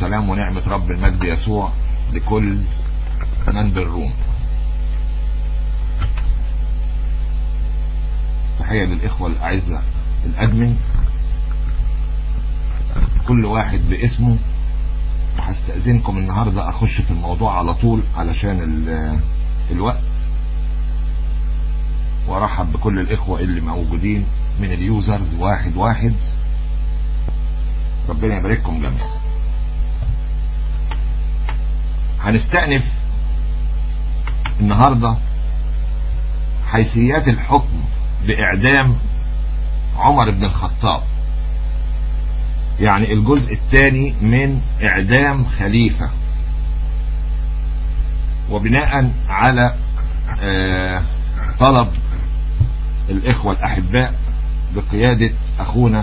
سلام ونعمة رب المجد يسوع لكل من بالروم تحية للإخوة الأعزة الأدمن كل واحد باسمه وهستأذنكم النهاردة أخش في الموضوع على طول علشان الوقت وارحب بكل الإخوة اللي موجودين من اليوزرز واحد واحد ربنا يبارككم جميعا هنستأنف النهاردة حيثيات الحكم بإعدام عمر بن الخطاب يعني الجزء الثاني من إعدام خليفة وبناء على طلب الإخوة الأحباء بقيادة أخونا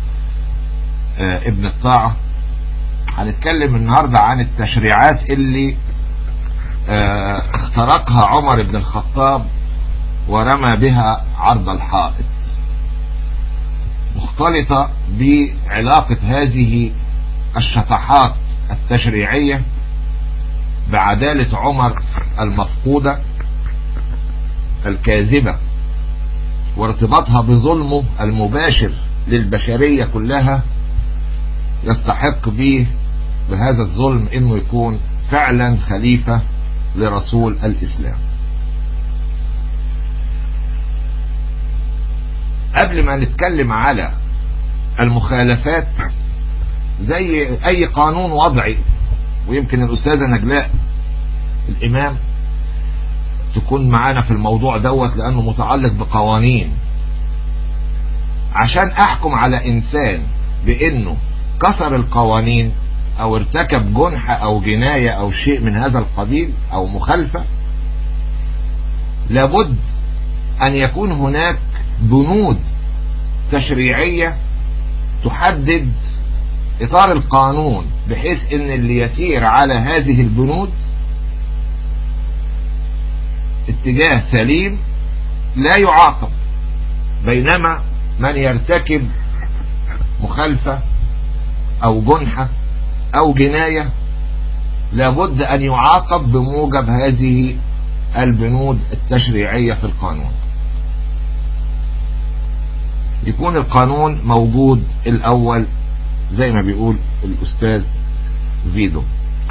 ابن الطاعة هنتكلم النهاردة عن التشريعات اللي اخترقها عمر بن الخطاب ورمى بها عرض الحائط مختلطة بعلاقة هذه الشطحات التشريعية بعدالة عمر المفقودة الكاذبة وارتباطها بظلمه المباشر للبشرية كلها يستحق به بهذا الظلم انه يكون فعلا خليفة لرسول الاسلام قبل ما نتكلم على المخالفات زي اي قانون وضعي ويمكن الاستاذة نجلاء الامام تكون معانا في الموضوع دوت لانه متعلق بقوانين عشان احكم على انسان بانه كسر القوانين او ارتكب جنحة او جناية او شيء من هذا القبيل او مخالفة لابد ان يكون هناك بنود تشريعية تحدد اطار القانون بحيث ان اللي يسير على هذه البنود اتجاه سليم لا يعاقب بينما من يرتكب مخالفة او جنحة او جناية لابد ان يعاقب بموجب هذه البنود التشريعية في القانون يكون القانون موجود الاول زي ما بيقول الاستاذ فيدو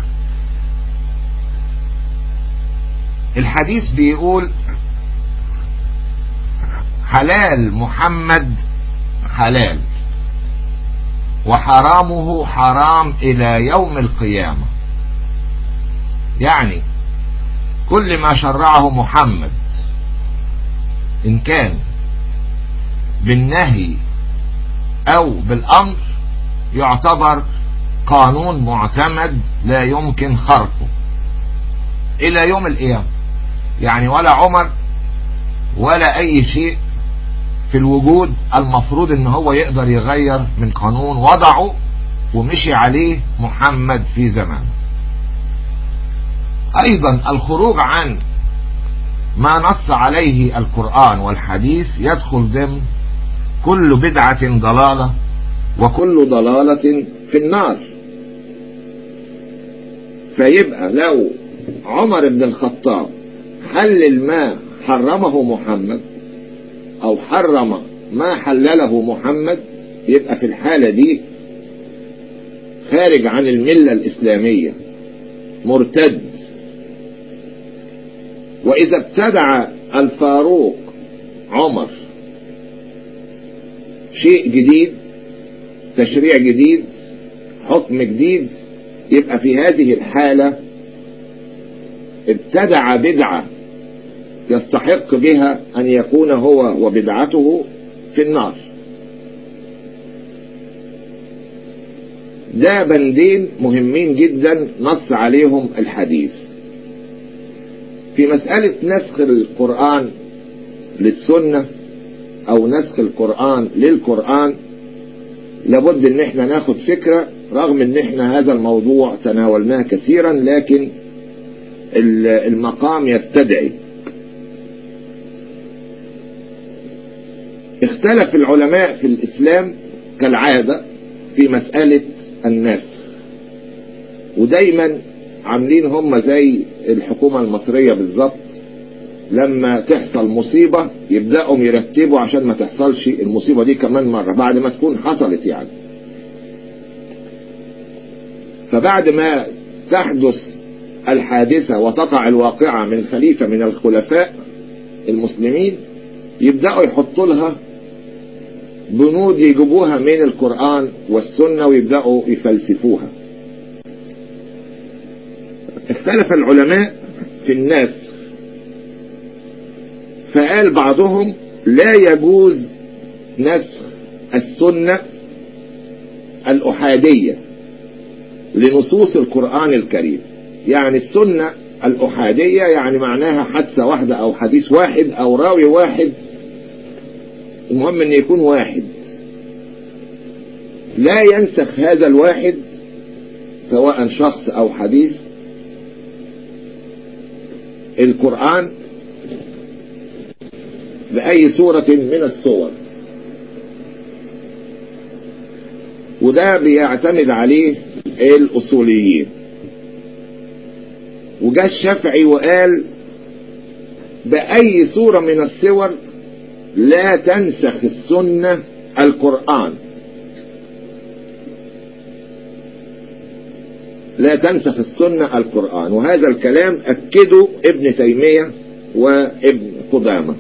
الحديث بيقول حلال محمد حلال وحرامه حرام الى يوم القيامة يعني كل ما شرعه محمد ان كان بالنهي او بالامر يعتبر قانون معتمد لا يمكن خرقه الى يوم القيامة يعني ولا عمر ولا اي شيء في الوجود المفروض ان هو يقدر يغير من قانون وضعه ومشي عليه محمد في زمانه ايضا الخروج عن ما نص عليه القرآن والحديث يدخل ضمن كل بدعة ضلالة وكل ضلالة في النار فيبقى لو عمر بن الخطاب حلل ما حرمه محمد او حرم ما حلله محمد يبقى في الحالة دي خارج عن الملة الاسلامية مرتد واذا ابتدع الفاروق عمر شيء جديد تشريع جديد حكم جديد يبقى في هذه الحالة ابتدع بدعة يستحق بها أن يكون هو وبدعته في النار ده بندين مهمين جدا نص عليهم الحديث في مسألة نسخ القرآن للسنة أو نسخ القرآن للقرآن لابد ان احنا ناخد فكرة رغم ان احنا هذا الموضوع تناولناه كثيرا لكن المقام يستدعي اختلف العلماء في الإسلام كالعادة في مسألة النسخ ودايما عاملين هم زي الحكومة المصرية بالظبط لما تحصل مصيبة يبدأوا يرتبوا عشان ما تحصلش المصيبة دي كمان مرة بعد ما تكون حصلت يعني فبعد ما تحدث الحادثة وتقع الواقعة من خليفة من الخلفاء المسلمين يبدأوا يحطوا لها بنود يجيبوها من القرآن والسنة ويبدأوا يفلسفوها اختلف العلماء في الناس فقال بعضهم لا يجوز نسخ السنة الأحادية لنصوص القرآن الكريم يعني السنة الأحادية يعني معناها حادثة واحدة أو حديث واحد أو راوي واحد المهم أن يكون واحد لا ينسخ هذا الواحد سواء شخص أو حديث القرآن بأي صورة من الصور وده بيعتمد عليه الأصوليين وجاء الشافعي وقال بأي صورة من الصور لا تنسخ السنة القرآن لا تنسخ السنة القرآن وهذا الكلام أكده ابن تيمية وابن قدامة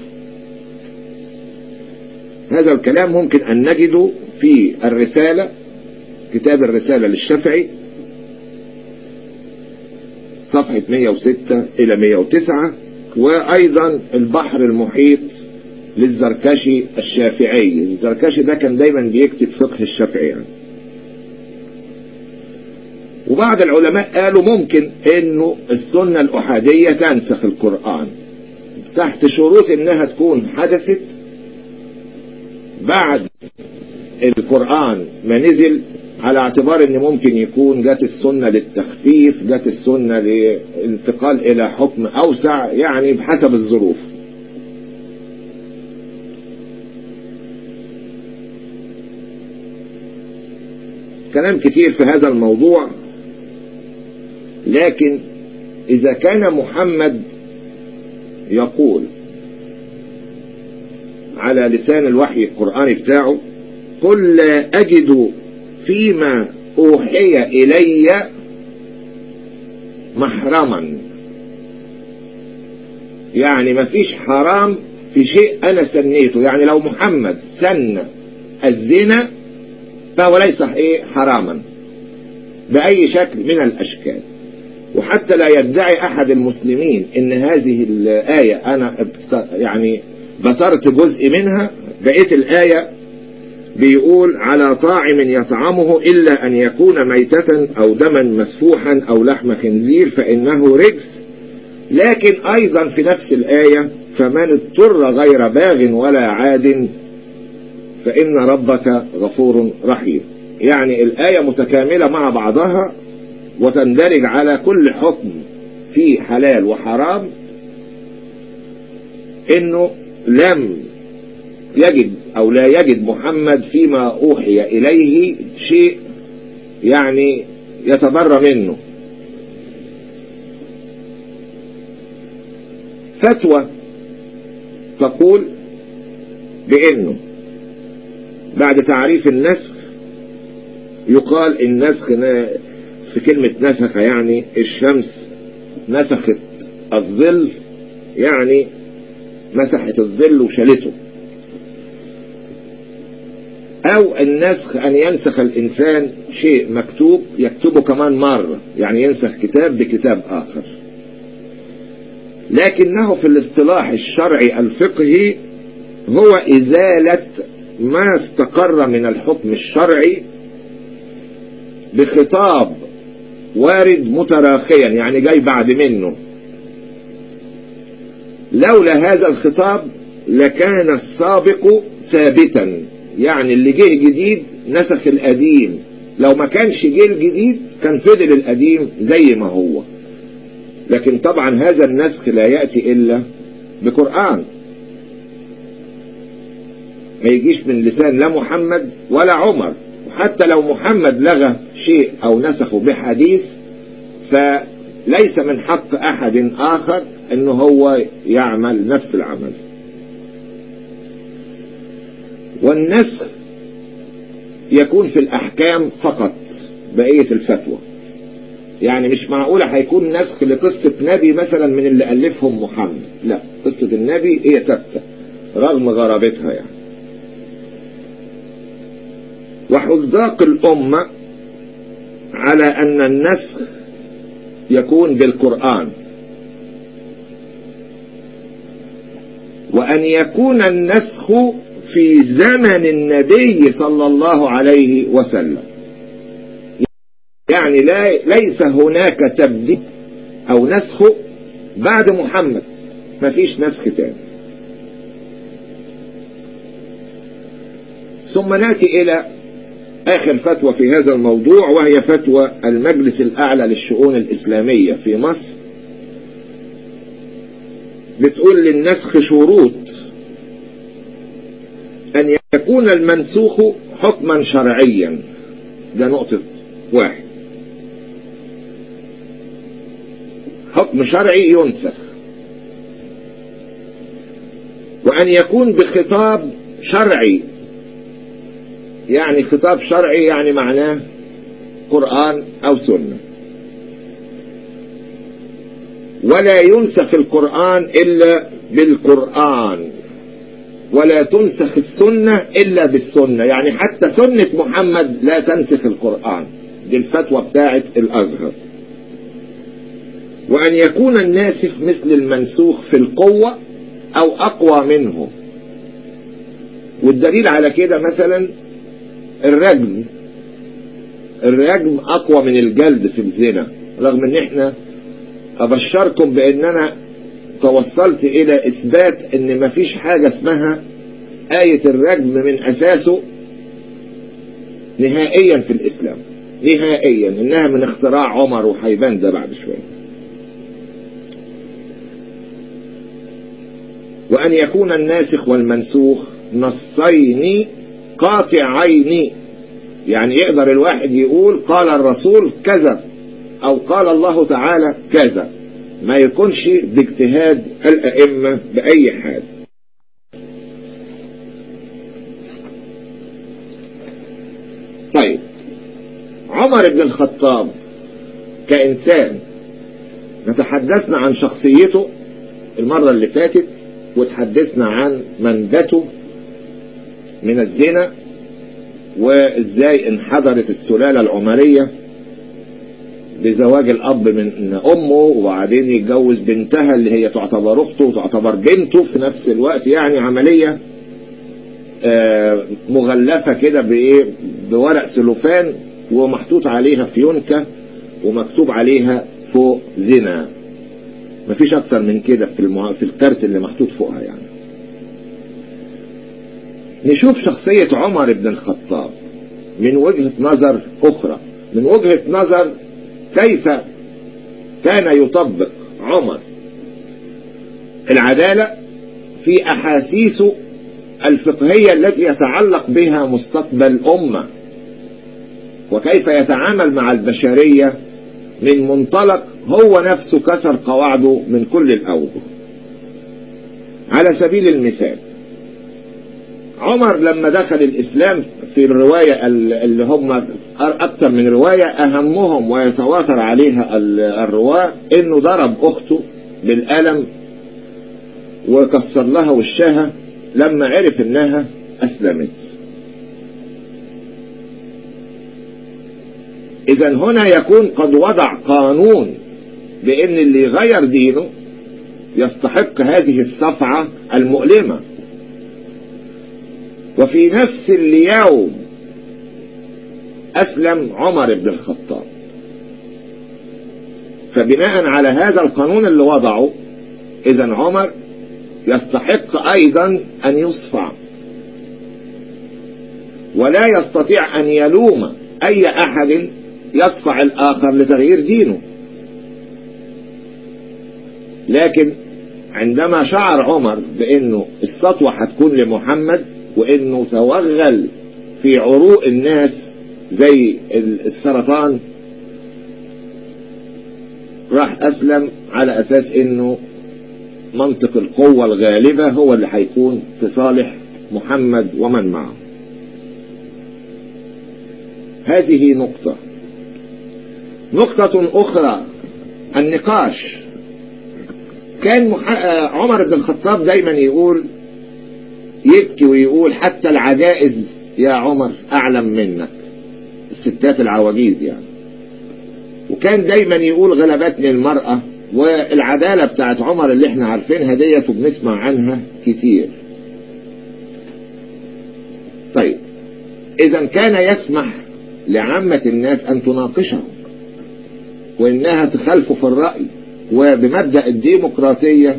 هذا الكلام ممكن أن نجده في الرسالة كتاب الرسالة للشافعي صفحة 106 إلى 109 وأيضا البحر المحيط للزركشي الشافعي الزركشي ده كان دايما بيكتب فقه الشافعي يعني. وبعض العلماء قالوا ممكن انه السنة الأحادية تنسخ القرآن تحت شروط انها تكون حدثت بعد القرآن ما نزل على اعتبار ان ممكن يكون جت السنة للتخفيف جت السنة للانتقال الى حكم اوسع يعني بحسب الظروف كلام كتير في هذا الموضوع لكن اذا كان محمد يقول على لسان الوحي القرآني بتاعه قل لا أجد فيما أوحي إلي محرما يعني ما فيش حرام في شيء أنا سنيته يعني لو محمد سن الزنا فهو ليس إيه حراما بأي شكل من الأشكال وحتى لا يدعي أحد المسلمين إن هذه الآية أنا يعني بترت جزء منها بقيت الآية بيقول على طاعم يطعمه إلا أن يكون ميتة أو دما مسفوحا أو لحم خنزير فإنه رجس لكن أيضا في نفس الآية فمن اضطر غير باغ ولا عاد فإن ربك غفور رحيم يعني الآية متكاملة مع بعضها وتندرج على كل حكم في حلال وحرام انه لم يجد او لا يجد محمد فيما اوحي اليه شيء يعني يتبرى منه فتوى تقول بانه بعد تعريف النسخ يقال النسخ في كلمة نسخ يعني الشمس نسخت الظل يعني مسحت الظل وشالته او النسخ ان ينسخ الانسان شيء مكتوب يكتبه كمان مرة يعني ينسخ كتاب بكتاب اخر لكنه في الاصطلاح الشرعي الفقهي هو ازالة ما استقر من الحكم الشرعي بخطاب وارد متراخيا يعني جاي بعد منه لولا هذا الخطاب لكان السابق ثابتا يعني اللي جه جديد نسخ القديم لو ما كانش جه الجديد كان فضل القديم زي ما هو لكن طبعا هذا النسخ لا يأتي إلا بقرآن ما يجيش من لسان لا محمد ولا عمر وحتى لو محمد لغى شيء أو نسخه بحديث فليس من حق أحد آخر أنه هو يعمل نفس العمل والنسخ يكون في الأحكام فقط بقية الفتوى يعني مش معقولة هيكون نسخ لقصة نبي مثلا من اللي ألفهم محمد لا قصة النبي هي ثابتة رغم غرابتها يعني وحزاق الأمة على أن النسخ يكون بالقرآن وأن يكون النسخ في زمن النبي صلى الله عليه وسلم يعني لا ليس هناك تبديل أو نسخ بعد محمد ما فيش نسخ تاني ثم ناتي إلى آخر فتوى في هذا الموضوع وهي فتوى المجلس الأعلى للشؤون الإسلامية في مصر بتقول للنسخ شروط أن يكون المنسوخ حكما شرعيا ده نقطة واحد حكم شرعي ينسخ وأن يكون بخطاب شرعي يعني خطاب شرعي يعني معناه قرآن أو سنة ولا ينسخ القرآن إلا بالقرآن ولا تنسخ السنة إلا بالسنة يعني حتى سنة محمد لا تنسخ القرآن دي الفتوى بتاعت الأزهر وأن يكون الناسخ مثل المنسوخ في القوة أو أقوى منه والدليل على كده مثلا الرجم الرجم أقوى من الجلد في الزنا رغم ان احنا أبشركم بأن أنا توصلت إلى إثبات أن مفيش حاجة اسمها آية الرجم من أساسه نهائيا في الإسلام نهائيا إنها من اختراع عمر وحيبان ده بعد شوية وأن يكون الناسخ والمنسوخ نصين قاطعين يعني يقدر الواحد يقول قال الرسول كذا أو قال الله تعالى كذا ما يكونش باجتهاد الأئمة بأي حال طيب عمر بن الخطاب كإنسان نتحدثنا عن شخصيته المرة اللي فاتت وتحدثنا عن منبته من الزنا وازاي انحدرت السلالة العمرية بزواج الاب من امه وبعدين يتجوز بنتها اللي هي تعتبر اخته وتعتبر بنته في نفس الوقت يعني عملية مغلفة كده بايه بورق سلوفان ومحطوط عليها فيونكة ومكتوب عليها فوق زنا مفيش اكتر من كده في المع... في الكارت اللي محطوط فوقها يعني نشوف شخصية عمر بن الخطاب من وجهة نظر أخرى من وجهة نظر كيف كان يطبق عمر العدالة في أحاسيسه الفقهية التي يتعلق بها مستقبل أمة وكيف يتعامل مع البشرية من منطلق هو نفسه كسر قواعده من كل الأوجه على سبيل المثال عمر لما دخل الإسلام في الرواية اللي هم أكثر من رواية أهمهم ويتواتر عليها الرواة إنه ضرب أخته بالقلم وكسر لها وشها لما عرف إنها أسلمت إذا هنا يكون قد وضع قانون بأن اللي يغير دينه يستحق هذه الصفعة المؤلمة وفي نفس اليوم أسلم عمر بن الخطاب فبناء على هذا القانون اللي وضعه إذا عمر يستحق أيضا أن يصفع ولا يستطيع أن يلوم أي أحد يصفع الآخر لتغيير دينه لكن عندما شعر عمر بأنه السطوة هتكون لمحمد وأنه توغل في عروق الناس زي السرطان راح أسلم على أساس أنه منطق القوة الغالبة هو اللي هيكون في صالح محمد ومن معه هذه نقطة نقطة أخرى النقاش كان مح... عمر بن الخطاب دايما يقول يبكي ويقول حتى العجائز يا عمر أعلم منك الستات العواجيز يعني وكان دايما يقول غلبتني المرأة والعدالة بتاعت عمر اللي احنا عارفينها ديت وبنسمع عنها كتير طيب اذا كان يسمح لعامة الناس ان تناقشه وانها تخالفه في الرأي وبمبدأ الديمقراطية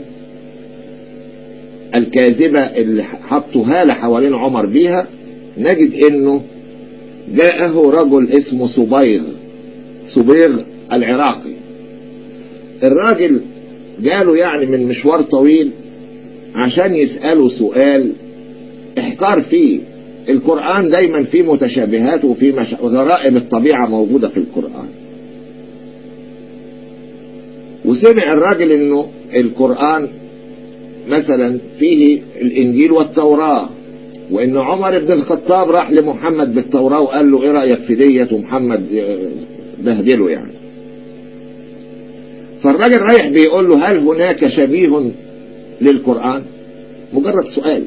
الكاذبة اللي حطوا هالة حوالين عمر بيها نجد انه جاءه رجل اسمه صبيغ صبيغ العراقي الراجل جاله يعني من مشوار طويل عشان يسأله سؤال احتار فيه القرآن دايما فيه متشابهات وفيه مش... غرائب الطبيعة موجودة في القرآن وسمع الراجل انه القرآن مثلا فيه الانجيل والتوراة وان عمر بن الخطاب راح لمحمد بالتوراة وقال له ايه رأيك في ديت ومحمد بهدله يعني فالراجل رايح بيقول له هل هناك شبيه للقرآن مجرد سؤال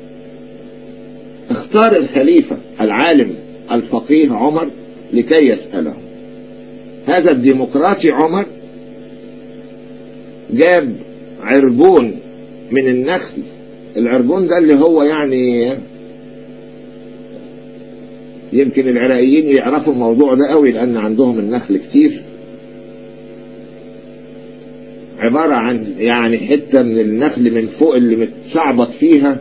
اختار الخليفة العالم الفقيه عمر لكي يسأله هذا الديمقراطي عمر جاب عرجون من النخل العرجون ده اللي هو يعني يمكن العراقيين يعرفوا الموضوع ده قوي لان عندهم النخل كتير عبارة عن يعني حتة من النخل من فوق اللي متشعبط فيها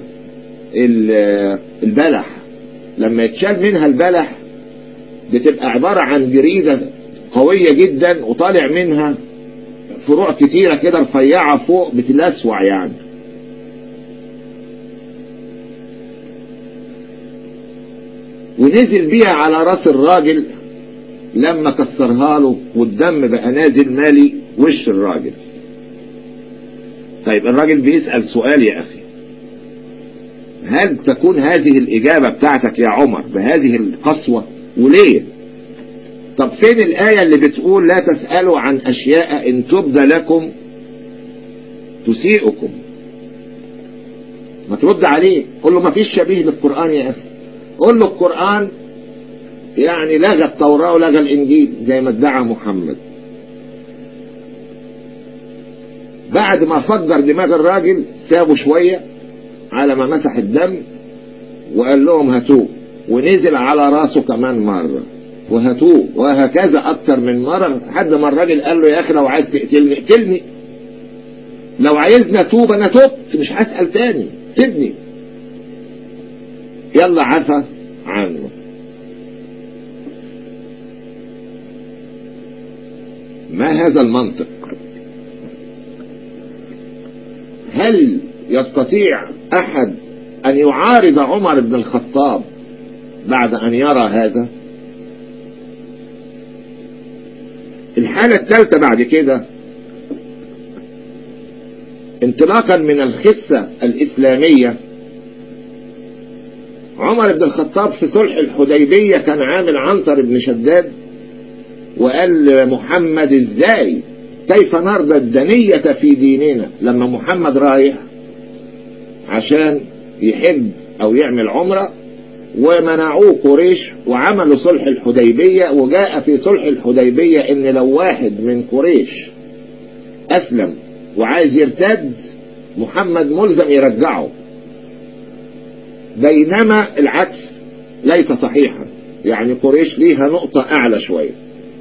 البلح لما يتشال منها البلح بتبقى عبارة عن جريدة قوية جدا وطالع منها فروع كتيرة كده رفيعة فوق بتلسوع يعني ونزل بيها على راس الراجل لما كسرها له والدم بقى نازل مالي وش الراجل طيب الراجل بيسأل سؤال يا أخي هل تكون هذه الإجابة بتاعتك يا عمر بهذه القسوة وليه طب فين الآية اللي بتقول لا تسألوا عن أشياء إن تبد لكم تسيئكم ما ترد عليه قول له ما فيش شبيه للقرآن يا أخي قول له القرآن يعني لغى التوراة ولغى الإنجيل زي ما ادعى محمد بعد ما فجر دماغ الراجل سابه شوية على ما مسح الدم وقال لهم هاتوه ونزل على راسه كمان مرة وهاتوه وهكذا أكتر من مرة لحد ما الراجل قال له يا أخي لو عايز تقتلني اقتلني لو عايزني أتوب أنا تبت مش هسأل تاني سيبني يلا عفى عنه ما هذا المنطق هل يستطيع أحد أن يعارض عمر بن الخطاب بعد أن يرى هذا الحالة الثالثة بعد كده انطلاقا من الخسة الإسلامية عمر بن الخطاب في صلح الحديبية كان عامل عنتر بن شداد وقال لمحمد ازاي كيف نرضى الدنية في ديننا لما محمد رايح عشان يحج او يعمل عمرة ومنعوه قريش وعملوا صلح الحديبية وجاء في صلح الحديبية ان لو واحد من قريش اسلم وعايز يرتد محمد ملزم يرجعه بينما العكس ليس صحيحا يعني قريش ليها نقطة اعلى شوية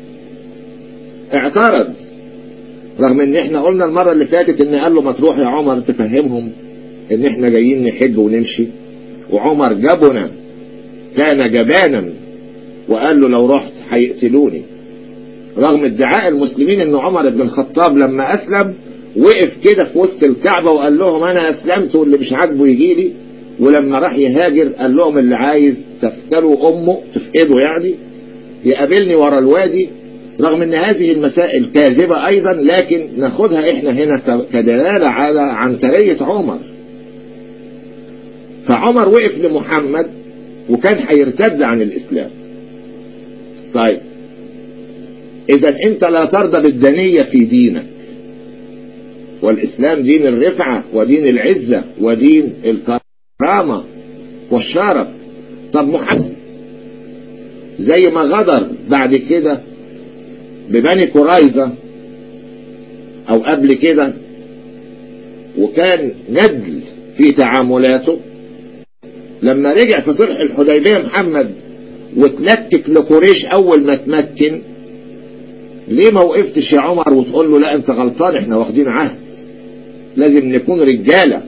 اعترض رغم ان احنا قلنا المرة اللي فاتت ان قال له ما تروح يا عمر تفهمهم ان احنا جايين نحج ونمشي وعمر جبنا كان جبانا وقال له لو رحت هيقتلوني رغم ادعاء المسلمين ان عمر بن الخطاب لما اسلم وقف كده في وسط الكعبة وقال لهم انا اسلمت واللي مش عاجبه يجي لي ولما راح يهاجر قال لهم اللي عايز تفتلوا امه تفقده يعني يقابلني ورا الوادي رغم ان هذه المسائل كاذبة ايضا لكن ناخدها احنا هنا كدلالة على عنترية عمر فعمر وقف لمحمد وكان هيرتد عن الاسلام طيب اذا انت لا ترضى بالدنية في دينك والاسلام دين الرفعة ودين العزة ودين الكرامة والشرف طب محمد زي ما غدر بعد كده ببني قريظة او قبل كده وكان ندل في تعاملاته لما رجع في صلح الحديبية محمد وتلكك لقريش اول ما تمكن ليه ما وقفتش يا عمر وتقول له لا انت غلطان احنا واخدين عهد لازم نكون رجالة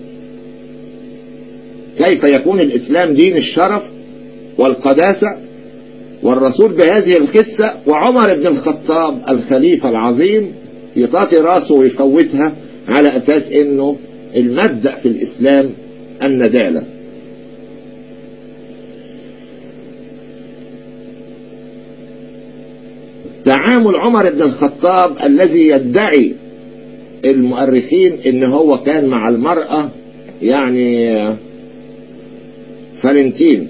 كيف يكون الاسلام دين الشرف والقداسة والرسول بهذه القصة وعمر بن الخطاب الخليفة العظيم يطاطي راسه ويفوتها على اساس انه المبدأ في الاسلام الندالة تعامل عمر بن الخطاب الذي يدعي المؤرخين ان هو كان مع المرأة يعني فالنتين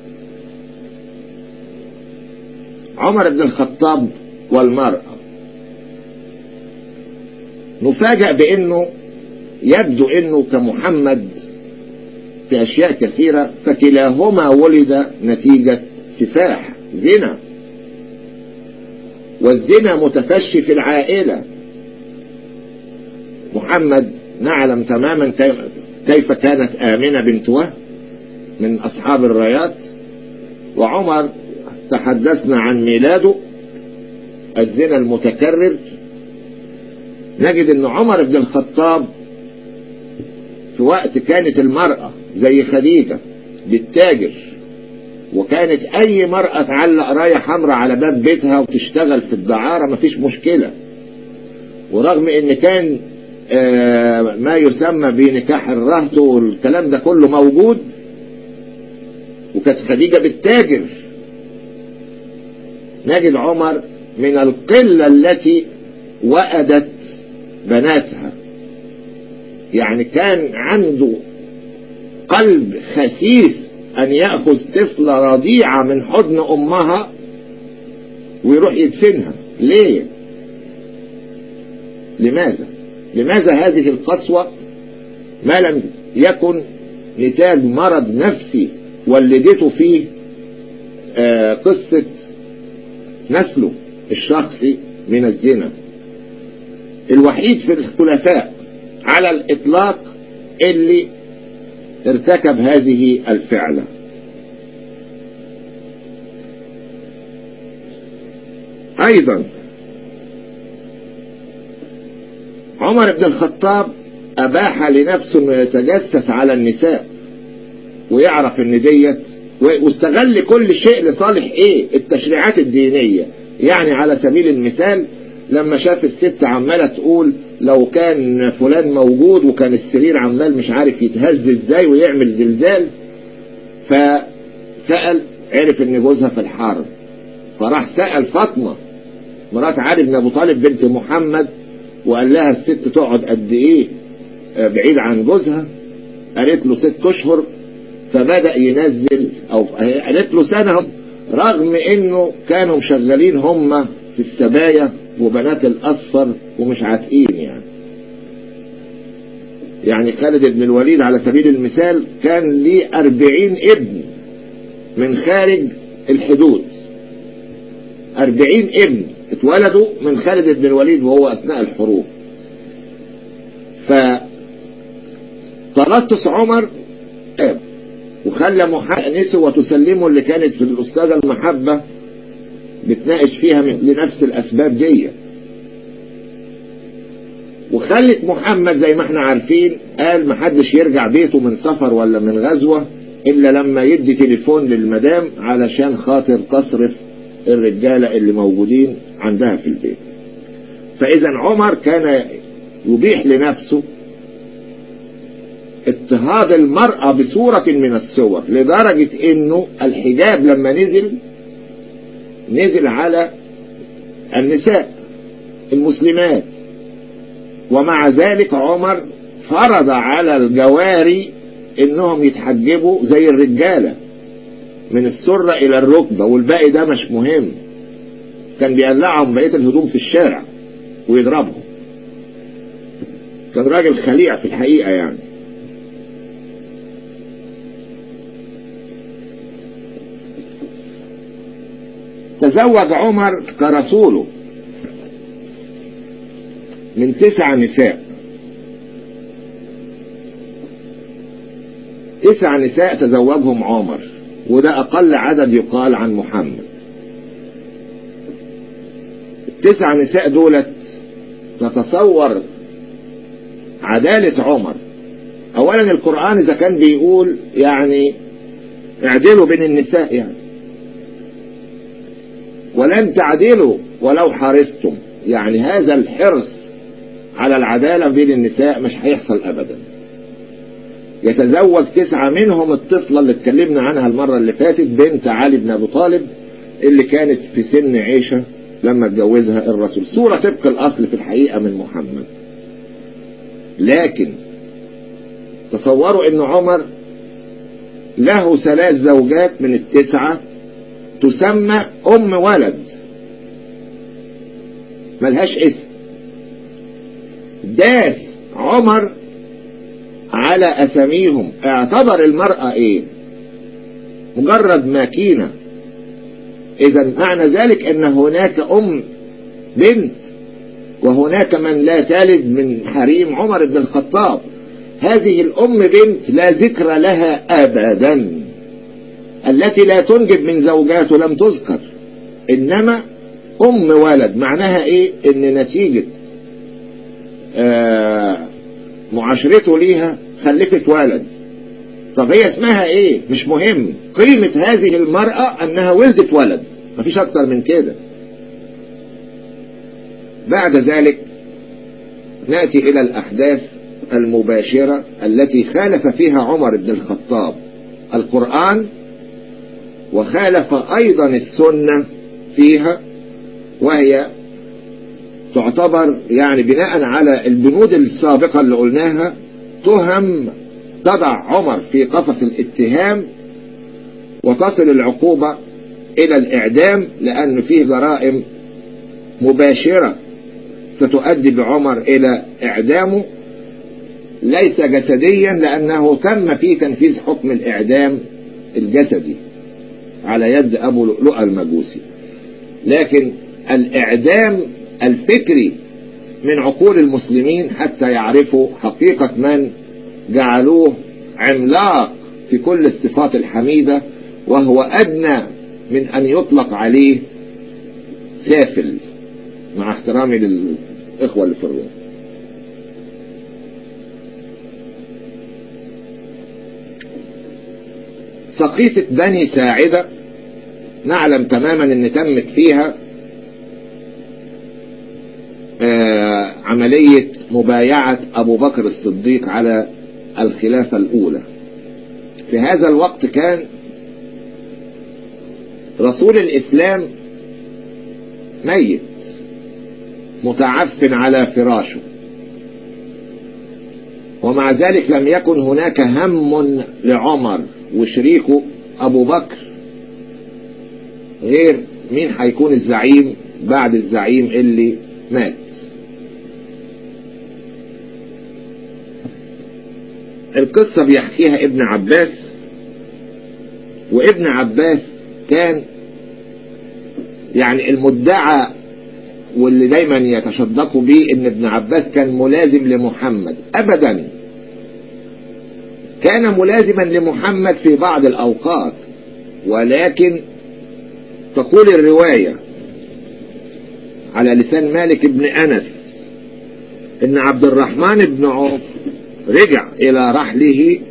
عمر بن الخطاب والمرأة نفاجأ بانه يبدو انه كمحمد في اشياء كثيرة فكلاهما ولد نتيجة سفاح زنا والزنا متفشي في العائلة محمد نعلم تماما كيف كانت آمنة بنت وهب من أصحاب الرايات وعمر تحدثنا عن ميلاده الزنا المتكرر نجد ان عمر بن الخطاب في وقت كانت المرأة زي خديجة بالتاجر وكانت اي مرأة تعلق راية حمراء على باب بيتها وتشتغل في الدعارة مفيش مشكلة ورغم ان كان ما يسمى بنكاح الرهط والكلام ده كله موجود وكانت خديجة بالتاجر نجد عمر من القلة التي وأدت بناتها يعني كان عنده قلب خسيس أن يأخذ طفلة رضيعة من حضن أمها ويروح يدفنها ليه لماذا لماذا هذه القسوة ما لم يكن نتاج مرض نفسي ولدته فيه آه قصة نسله الشخصي من الزنا الوحيد في الخلفاء على الإطلاق اللي ارتكب هذه الفعلة أيضا عمر بن الخطاب أباح لنفسه أنه يتجسس على النساء ويعرف ان ديت واستغل كل شيء لصالح ايه التشريعات الدينية يعني على سبيل المثال لما شاف الست عمالة تقول لو كان فلان موجود وكان السرير عمال مش عارف يتهز ازاي ويعمل زلزال فسأل عرف ان جوزها في الحرب فراح سأل فاطمة مرات علي بن ابو طالب بنت محمد وقال لها الست تقعد قد ايه بعيد عن جوزها قالت له ست اشهر فبدأ ينزل او قالت له سنة رغم انه كانوا مشغلين هم في السبايا وبنات الاصفر ومش عاتقين يعني يعني خالد بن الوليد على سبيل المثال كان ليه أربعين ابن من خارج الحدود أربعين ابن اتولدوا من خالد بن الوليد وهو أثناء الحروب فترسس عمر اب وخلى نسوة وتسلمه اللي كانت في الأستاذة المحبة بتناقش فيها لنفس الأسباب دي وخلت محمد زي ما احنا عارفين قال محدش يرجع بيته من سفر ولا من غزوة إلا لما يدي تليفون للمدام علشان خاطر تصرف الرجالة اللي موجودين عندها في البيت فإذا عمر كان يبيح لنفسه اضطهاد المرأة بصورة من الصور لدرجة انه الحجاب لما نزل نزل على النساء المسلمات ومع ذلك عمر فرض على الجواري انهم يتحجبوا زي الرجالة من السرة الى الركبة والباقي ده مش مهم كان بيقلعهم بقية الهدوم في الشارع ويضربهم كان راجل خليع في الحقيقة يعني تزوج عمر كرسوله من تسع نساء تسع نساء تزوجهم عمر وده أقل عدد يقال عن محمد التسع نساء دولت نتصور عدالة عمر أولا القرآن إذا كان بيقول يعني اعدلوا بين النساء يعني ولن تعدلوا ولو حرصتم يعني هذا الحرص على العدالة بين النساء مش هيحصل أبدا يتزوج تسعة منهم الطفلة اللي اتكلمنا عنها المرة اللي فاتت بنت علي بن أبو طالب اللي كانت في سن عيشة لما اتجوزها الرسول صورة طبق الأصل في الحقيقة من محمد لكن تصوروا ان عمر له ثلاث زوجات من التسعة تسمى ام ولد ملهاش اسم داس عمر على اساميهم اعتبر المرأة ايه مجرد ماكينة اذا معنى ذلك ان هناك ام بنت وهناك من لا تلد من حريم عمر بن الخطاب هذه الأم بنت لا ذكر لها أبدا التي لا تنجب من زوجاته لم تذكر إنما أم ولد معناها إيه إن نتيجة آه معاشرته ليها خلفت ولد طب هي اسمها إيه مش مهم قيمة هذه المرأة أنها ولدت ولد مفيش أكتر من كده بعد ذلك نأتي إلى الأحداث المباشرة التي خالف فيها عمر بن الخطاب القرآن وخالف أيضا السنة فيها وهي تعتبر يعني بناء على البنود السابقة اللي قلناها تهم تضع عمر في قفص الاتهام وتصل العقوبة إلى الإعدام لأن فيه جرائم مباشرة ستؤدي بعمر إلى إعدامه ليس جسديا لأنه تم في تنفيذ حكم الإعدام الجسدي على يد أبو لؤلؤة المجوسي لكن الإعدام الفكري من عقول المسلمين حتى يعرفوا حقيقة من جعلوه عملاق في كل الصفات الحميدة وهو أدنى من أن يطلق عليه سافل مع احترامي للإخوة اللي في الروم سقيفة بني ساعدة نعلم تماما ان تمت فيها آه عملية مبايعة ابو بكر الصديق على الخلافة الاولى في هذا الوقت كان رسول الاسلام ميت متعفن على فراشه ومع ذلك لم يكن هناك هم لعمر وشريكه ابو بكر غير مين هيكون الزعيم بعد الزعيم اللي مات القصة بيحكيها ابن عباس وابن عباس كان يعني المدعى واللي دايما يتشدقوا بيه ان ابن عباس كان ملازم لمحمد ابدا كان ملازما لمحمد في بعض الاوقات ولكن تقول الرواية على لسان مالك بن انس ان عبد الرحمن بن عوف رجع الى رحله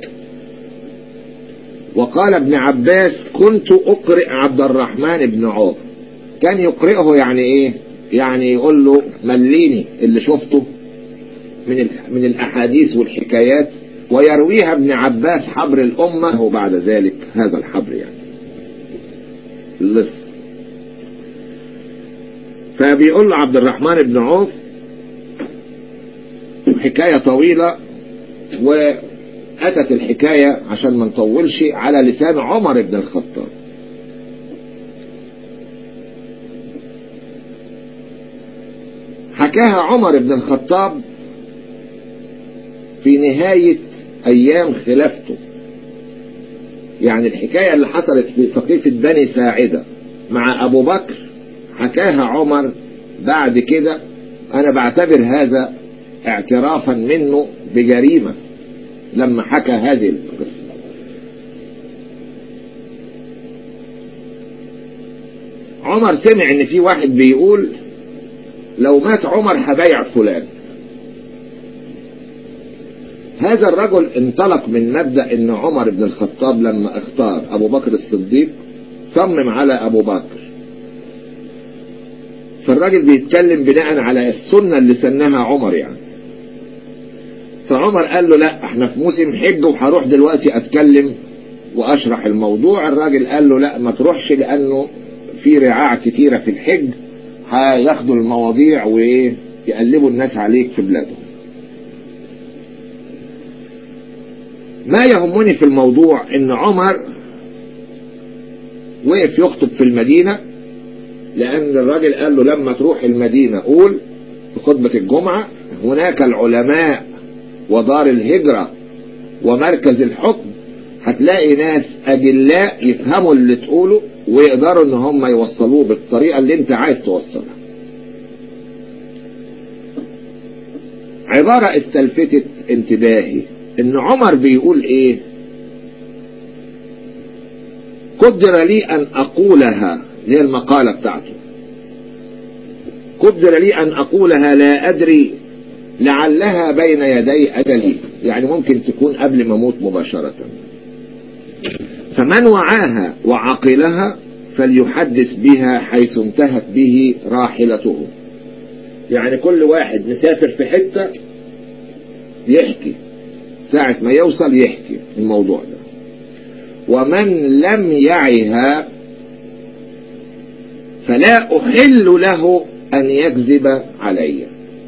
وقال ابن عباس كنت اقرئ عبد الرحمن بن عوف كان يقرئه يعني ايه يعني يقول له مليني اللي شفته من من الاحاديث والحكايات ويرويها ابن عباس حبر الامه وبعد ذلك هذا الحبر يعني اللص فبيقول له عبد الرحمن بن عوف حكاية طويلة وأتت الحكاية عشان ما نطولش على لسان عمر بن الخطاب حكاها عمر بن الخطاب في نهاية أيام خلافته يعني الحكاية اللي حصلت في سقيفة بني ساعدة مع أبو بكر حكاها عمر بعد كده أنا بعتبر هذا اعترافا منه بجريمة لما حكى هذه القصة عمر سمع ان في واحد بيقول لو مات عمر هبايع فلان هذا الرجل انطلق من مبدأ ان عمر بن الخطاب لما اختار ابو بكر الصديق صمم على ابو بكر فالراجل بيتكلم بناء على السنة اللي سنها عمر يعني فعمر قال له لا احنا في موسم حج وهروح دلوقتي اتكلم واشرح الموضوع الراجل قال له لا ما تروحش لانه في رعاع كتيرة في الحج هياخدوا المواضيع ويقلبوا الناس عليك في بلادهم ما يهمني في الموضوع ان عمر وقف يخطب في المدينة لان الراجل قال له لما تروح المدينة قول في خطبة الجمعة هناك العلماء ودار الهجرة ومركز الحكم هتلاقي ناس أجلاء يفهموا اللي تقوله ويقدروا ان هم يوصلوه بالطريقة اللي انت عايز توصلها عبارة استلفتت انتباهي ان عمر بيقول ايه قدر لي ان اقولها هي المقالة بتاعته قدر لي ان اقولها لا ادري لعلها بين يدي اجلي يعني ممكن تكون قبل ما اموت مباشرة فمن وعاها وعقلها فليحدث بها حيث انتهت به راحلته يعني كل واحد مسافر في حتة يحكي ساعة ما يوصل يحكي الموضوع ده ومن لم يعها فلا أحل له أن يكذب علي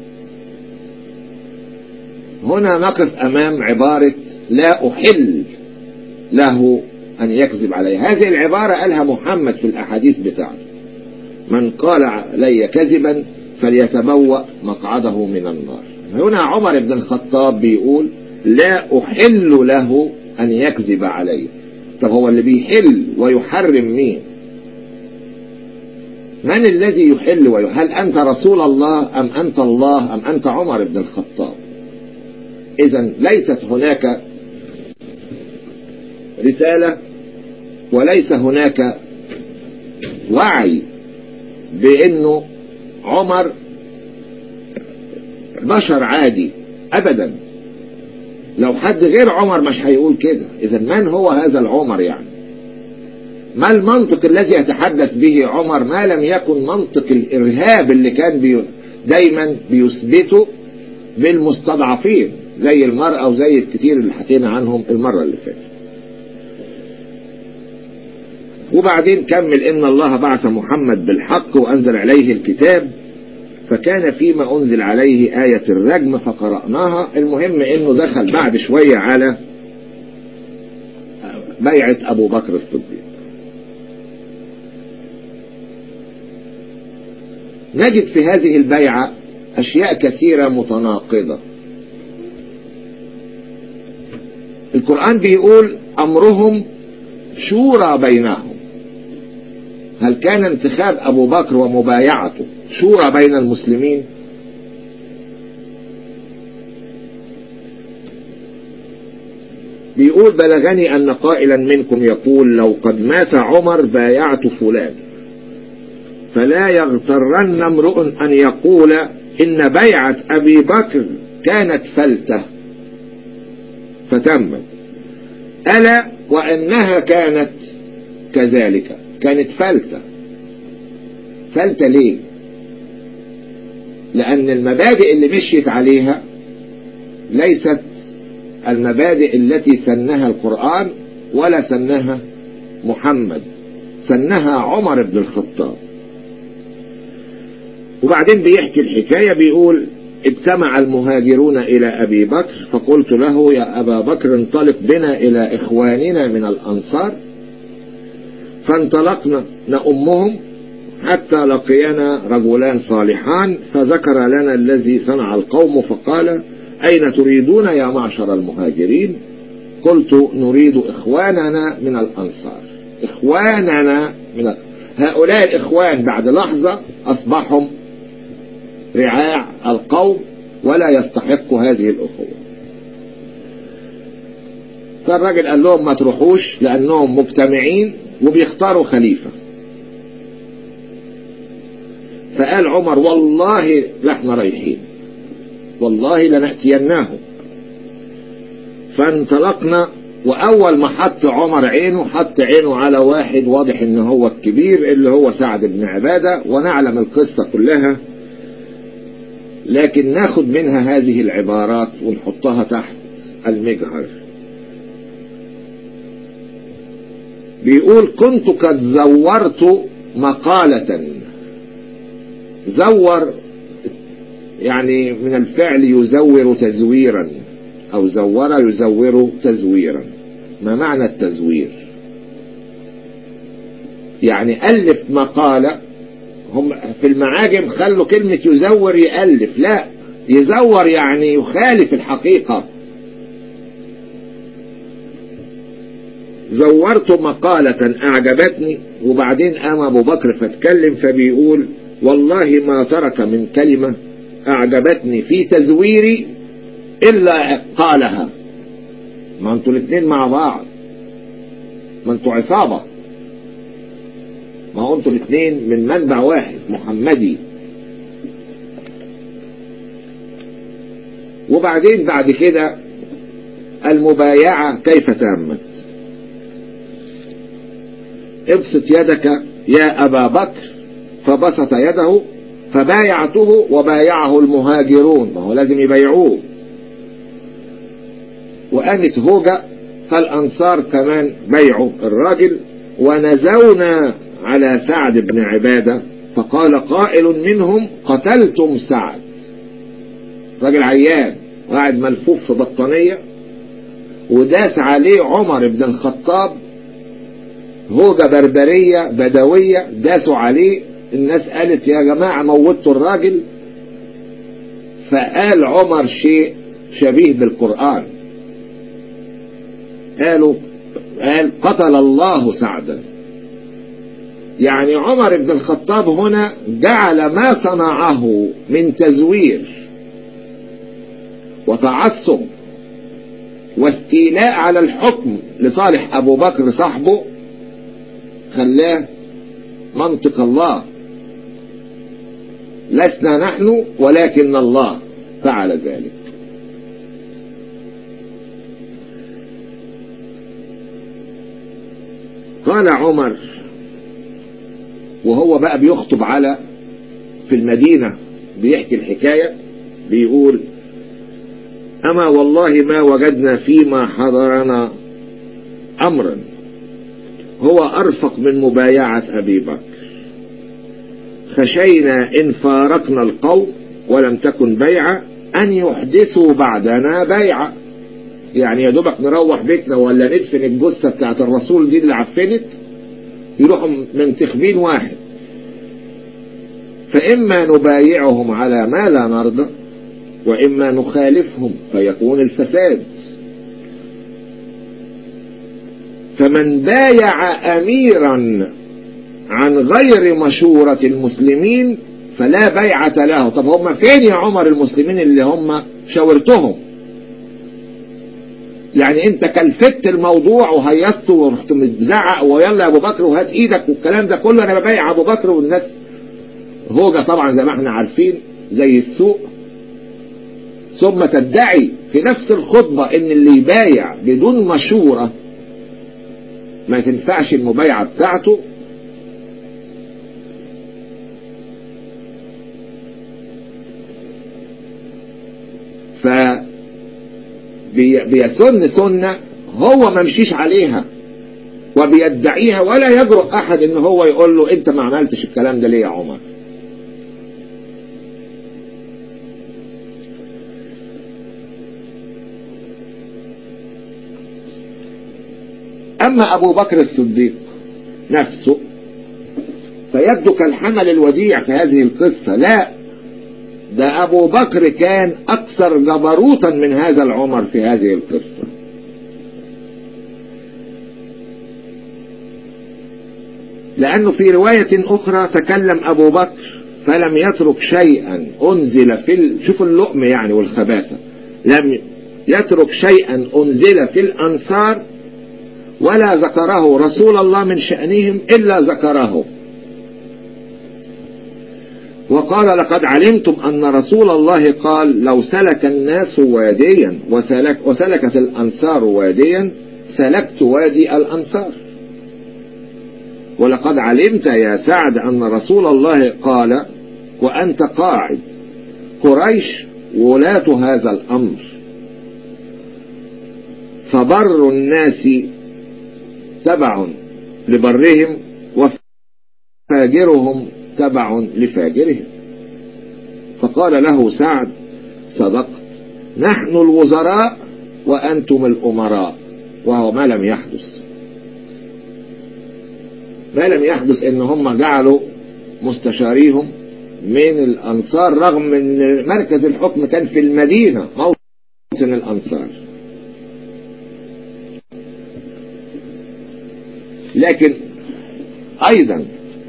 هنا نقف أمام عبارة لا أحل له أن يكذب علي هذه العبارة قالها محمد في الأحاديث بتاعته من قال علي كذبا فليتبوأ مقعده من النار هنا عمر بن الخطاب بيقول لا أحل له أن يكذب علي طب هو اللي بيحل ويحرم مين من الذي يحل ويحل هل أنت رسول الله أم أنت الله أم أنت عمر بن الخطاب إذا ليست هناك رسالة وليس هناك وعي بأنه عمر بشر عادي أبدا لو حد غير عمر مش هيقول كده إذا من هو هذا العمر يعني ما المنطق الذي يتحدث به عمر ما لم يكن منطق الإرهاب اللي كان بي دايما بيثبته بالمستضعفين زي المرأة وزي الكثير اللي حكينا عنهم المرة اللي فاتت وبعدين كمل إن الله بعث محمد بالحق وأنزل عليه الكتاب فكان فيما أنزل عليه آية الرجم فقرأناها المهم إنه دخل بعد شوية على بيعة أبو بكر الصديق نجد في هذه البيعة أشياء كثيرة متناقضة القرآن بيقول أمرهم شورى بينهم هل كان انتخاب أبو بكر ومبايعته شورى بين المسلمين بيقول بلغني أن قائلا منكم يقول لو قد مات عمر بايعت فلان فلا يغترن امرؤ أن يقول إن بيعة أبي بكر كانت فلتة فتمت ألا وأنها كانت كذلك كانت فلتة فلتة ليه لأن المبادئ اللي مشيت عليها ليست المبادئ التي سنها القرآن ولا سنها محمد سنها عمر بن الخطاب وبعدين بيحكي الحكاية بيقول اجتمع المهاجرون إلى أبي بكر فقلت له يا أبا بكر انطلق بنا إلى إخواننا من الأنصار فانطلقنا نأمهم حتى لقينا رجلان صالحان فذكر لنا الذي صنع القوم فقال أين تريدون يا معشر المهاجرين قلت نريد إخواننا من الأنصار إخواننا من ال... هؤلاء الإخوان بعد لحظة أصبحوا رعاع القوم ولا يستحق هذه الأخوة فالراجل قال لهم ما تروحوش لأنهم مجتمعين وبيختاروا خليفة فقال عمر والله لحنا رايحين والله لنأتيناهم فانطلقنا وأول ما حط عمر عينه حط عينه على واحد واضح إن هو الكبير اللي هو سعد بن عبادة ونعلم القصة كلها لكن ناخد منها هذه العبارات ونحطها تحت المجهر بيقول كنت قد زورت مقالة زور يعني من الفعل يزور تزويرا أو زور يزور تزويرا ما معنى التزوير يعني ألف مقالة هم في المعاجم خلوا كلمة يزور يألف لا يزور يعني يخالف الحقيقة زورت مقالة أعجبتني وبعدين قام أبو بكر فاتكلم فبيقول والله ما ترك من كلمة أعجبتني في تزويري إلا قالها ما انتوا الاثنين مع بعض ما انتوا عصابة ما هو انتوا الاثنين من منبع واحد محمدي وبعدين بعد كده المبايعة كيف تمت ابسط يدك يا أبا بكر فبسط يده فبايعته وبايعه المهاجرون ما هو لازم يبايعوه وقامت هوجة فالأنصار كمان بيعوا الراجل ونزونا على سعد بن عبادة فقال قائل منهم قتلتم سعد راجل عيان قاعد ملفوف في بطانية وداس عليه عمر بن الخطاب هوجة بربرية بدوية داسوا عليه الناس قالت يا جماعة موتوا الراجل فقال عمر شيء شبيه بالقرآن قالوا قال قتل الله سعدا يعني عمر بن الخطاب هنا جعل ما صنعه من تزوير وتعصب واستيلاء على الحكم لصالح أبو بكر صاحبه خلاه منطق الله لسنا نحن ولكن الله فعل ذلك قال عمر وهو بقى بيخطب على في المدينة بيحكي الحكاية بيقول أما والله ما وجدنا فيما حضرنا أمرا هو أرفق من مبايعة أبي بكر خشينا إن فارقنا القوم ولم تكن بيعة أن يحدثوا بعدنا بيعة يعني يا دوبك نروح بيتنا ولا ندفن الجثة بتاعت الرسول دي اللي عفنت يروحوا منتخبين واحد فإما نبايعهم على ما لا نرضى وإما نخالفهم فيكون الفساد فمن بايع أميرا عن غير مشورة المسلمين فلا بيعة له طب هم فين يا عمر المسلمين اللي هم شاورتهم يعني انت كلفت الموضوع وهيصت ورحت متزعق ويلا يا ابو بكر وهات ايدك والكلام ده كله انا ببايع ابو بكر والناس هوجة طبعا زي ما احنا عارفين زي السوق ثم تدعي في نفس الخطبة ان اللي يبايع بدون مشورة ما تنفعش المبايعة بتاعته ف بيسن سنة هو ما مشيش عليها وبيدعيها ولا يجرؤ احد ان هو يقول له انت ما عملتش الكلام ده ليه يا عمر أما أبو بكر الصديق نفسه فيبدو كالحمل الوديع في هذه القصة لا ده أبو بكر كان أكثر جبروتا من هذا العمر في هذه القصة لأنه في رواية أخرى تكلم أبو بكر فلم يترك شيئا أنزل في ال... شوف اللؤم يعني والخباثة لم يترك شيئا أنزل في الأنصار ولا ذكره رسول الله من شأنهم إلا ذكره وقال لقد علمتم أن رسول الله قال لو سلك الناس واديا وسلك وسلكت الأنصار واديا سلكت وادي الأنصار ولقد علمت يا سعد أن رسول الله قال وأنت قاعد قريش ولاة هذا الأمر فبر الناس تبع لبرهم وفاجرهم تبع لفاجرهم فقال له سعد صدقت نحن الوزراء وأنتم الأمراء وهو ما لم يحدث ما لم يحدث ان هم جعلوا مستشاريهم من الأنصار رغم ان مركز الحكم كان في المدينة موطن الأنصار لكن أيضا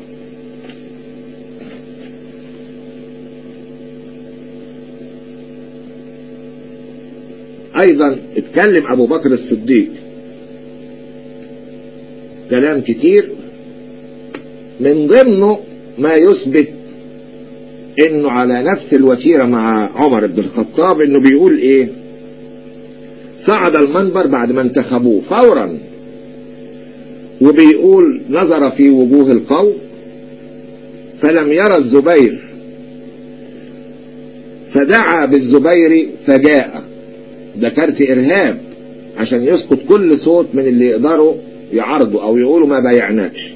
أيضا اتكلم أبو بكر الصديق كلام كتير من ضمنه ما يثبت انه على نفس الوتيرة مع عمر بن الخطاب انه بيقول ايه صعد المنبر بعد ما انتخبوه فورا وبيقول نظر في وجوه القوم فلم يرى الزبير فدعا بالزبير فجاء ده كارت ارهاب عشان يسقط كل صوت من اللي يقدروا يعرضوا او يقولوا ما بايعناكش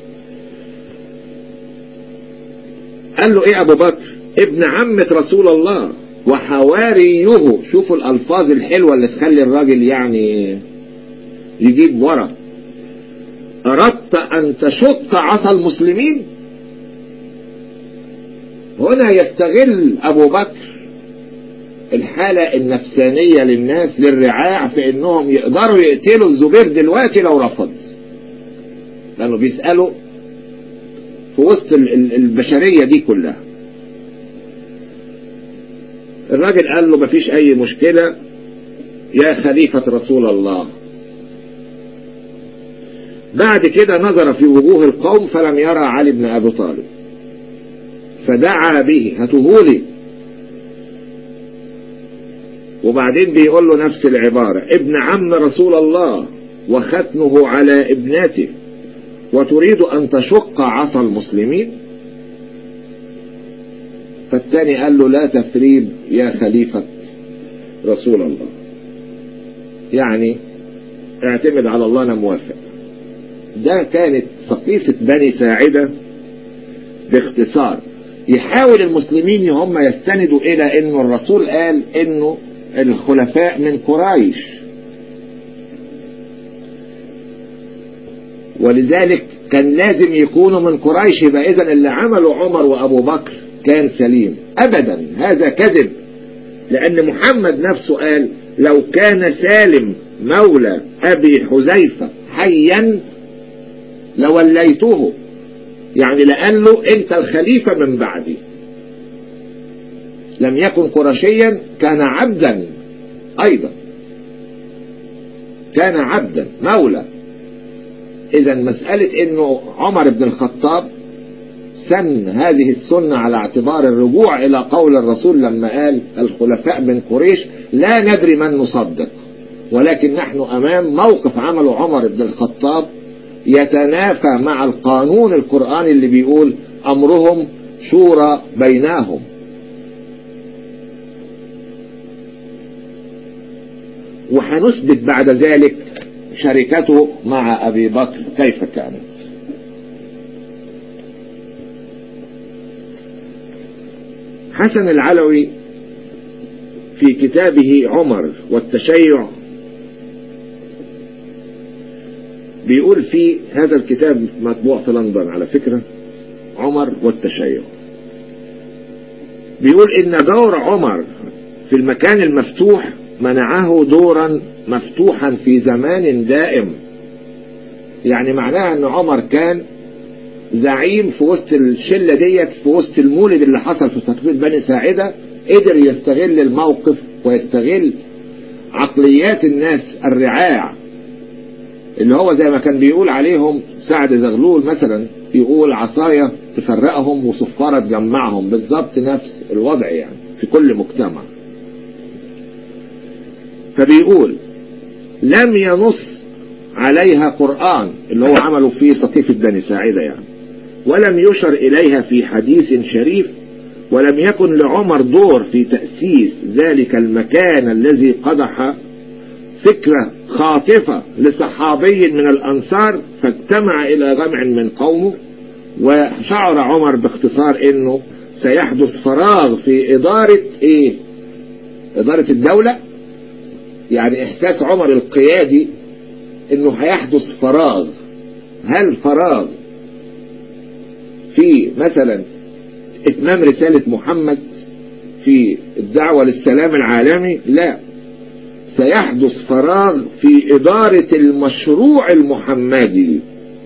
قال له ايه ابو بكر ابن عمة رسول الله وحواريه شوفوا الالفاظ الحلوة اللي تخلي الراجل يعني يجيب ورا اردت ان تشق عصا المسلمين هنا يستغل ابو بكر الحالة النفسانية للناس للرعاع في انهم يقدروا يقتلوا الزبير دلوقتي لو رفض لانه بيسألوا في وسط البشرية دي كلها الراجل قال له مفيش اي مشكلة يا خليفة رسول الله بعد كده نظر في وجوه القوم فلم يرى علي بن ابي طالب فدعا به هاتهولي وبعدين بيقول له نفس العبارة ابن عم رسول الله وختمه على ابنته وتريد أن تشق عصا المسلمين فالتاني قال له لا تثريب يا خليفة رسول الله يعني اعتمد على الله أنا موافق ده كانت سقيفة بني ساعدة باختصار يحاول المسلمين هم يستندوا إلى أنه الرسول قال أنه الخلفاء من قريش ولذلك كان لازم يكونوا من قريش يبقى إذا اللي عمله عمر وأبو بكر كان سليم أبدا هذا كذب لأن محمد نفسه قال لو كان سالم مولى أبي حذيفة حيا لوليته يعني لقال له أنت الخليفة من بعدي لم يكن قرشيا كان عبدا أيضا كان عبدا مولى إذا مسألة أنه عمر بن الخطاب سن هذه السنة على اعتبار الرجوع إلى قول الرسول لما قال الخلفاء من قريش لا ندري من نصدق ولكن نحن أمام موقف عمله عمر بن الخطاب يتنافى مع القانون القرآني اللي بيقول أمرهم شورى بينهم وهنثبت بعد ذلك شركته مع أبي بكر كيف كانت حسن العلوي في كتابه عمر والتشيع بيقول في هذا الكتاب مطبوع في لندن على فكرة عمر والتشيع بيقول ان دور عمر في المكان المفتوح منعه دورا مفتوحا في زمان دائم يعني معناها ان عمر كان زعيم في وسط الشلة ديت في وسط المولد اللي حصل في سقفية بني ساعدة قدر يستغل الموقف ويستغل عقليات الناس الرعاع اللي هو زي ما كان بيقول عليهم سعد زغلول مثلا يقول عصاية تفرقهم وصفارة تجمعهم بالظبط نفس الوضع يعني في كل مجتمع فبيقول لم ينص عليها قرآن اللي هو عمله في سقيفة بني ساعدة يعني ولم يشر إليها في حديث شريف ولم يكن لعمر دور في تأسيس ذلك المكان الذي قدح فكرة خاطفة لصحابي من الأنصار فاجتمع إلى جمع من قومه وشعر عمر باختصار انه سيحدث فراغ في إدارة ايه إدارة الدولة يعني إحساس عمر القيادي انه هيحدث فراغ هل فراغ في مثلا اتمام رسالة محمد في الدعوة للسلام العالمي لا سيحدث فراغ في إدارة المشروع المحمدي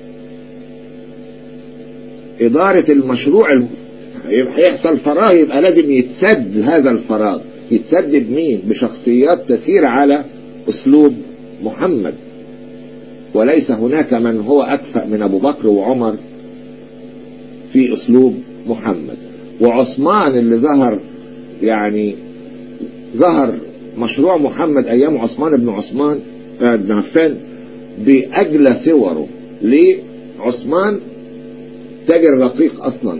إدارة المشروع الم... هيحصل فراغ يبقى لازم يتسد هذا الفراغ يتسد بمين بشخصيات تسير على أسلوب محمد وليس هناك من هو أكفأ من أبو بكر وعمر في أسلوب محمد وعثمان اللي ظهر يعني ظهر مشروع محمد أيام عثمان بن عثمان بن عفان بأجلى صوره ليه عثمان تاجر رقيق أصلا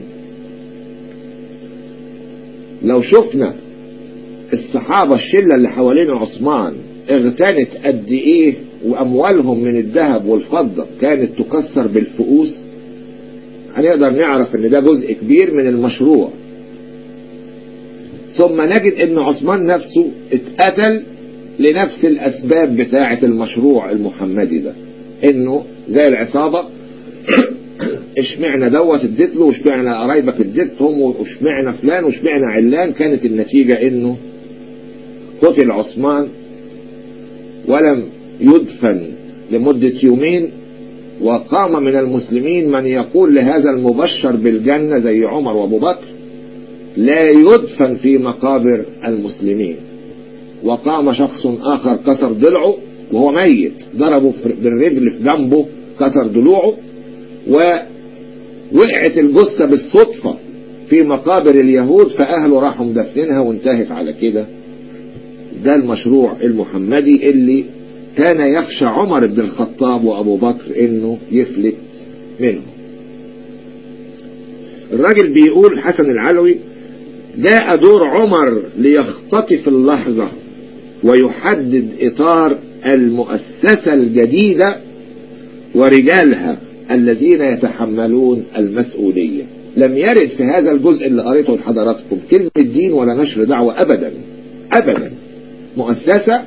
لو شفنا الصحابة الشلة اللي حوالين عثمان اغتنت قد ايه واموالهم من الذهب والفضة كانت تكسر بالفؤوس هنقدر نعرف ان ده جزء كبير من المشروع ثم نجد ان عثمان نفسه اتقتل لنفس الاسباب بتاعة المشروع المحمدي ده انه زي العصابة اشمعنا دوت اديت له واشمعنا قرايبك اديتهم واشمعنا فلان واشمعنا علان كانت النتيجة انه قتل عثمان ولم يدفن لمدة يومين وقام من المسلمين من يقول لهذا المبشر بالجنة زي عمر وابو بكر لا يدفن في مقابر المسلمين وقام شخص آخر كسر ضلعه وهو ميت ضربه بالرجل في جنبه كسر ضلوعه ووقعت الجثة بالصدفة في مقابر اليهود فأهله راحوا مدفنينها وانتهت على كده ده المشروع المحمدي اللي كان يخشى عمر بن الخطاب وأبو بكر إنه يفلت منه الراجل بيقول حسن العلوي جاء دور عمر ليختطف اللحظة ويحدد إطار المؤسسة الجديدة ورجالها الذين يتحملون المسؤولية لم يرد في هذا الجزء اللي قريته لحضراتكم كلمة دين ولا نشر دعوة أبدا أبدا مؤسسة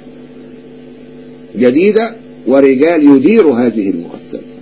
جديدة ورجال يدير هذه المؤسسة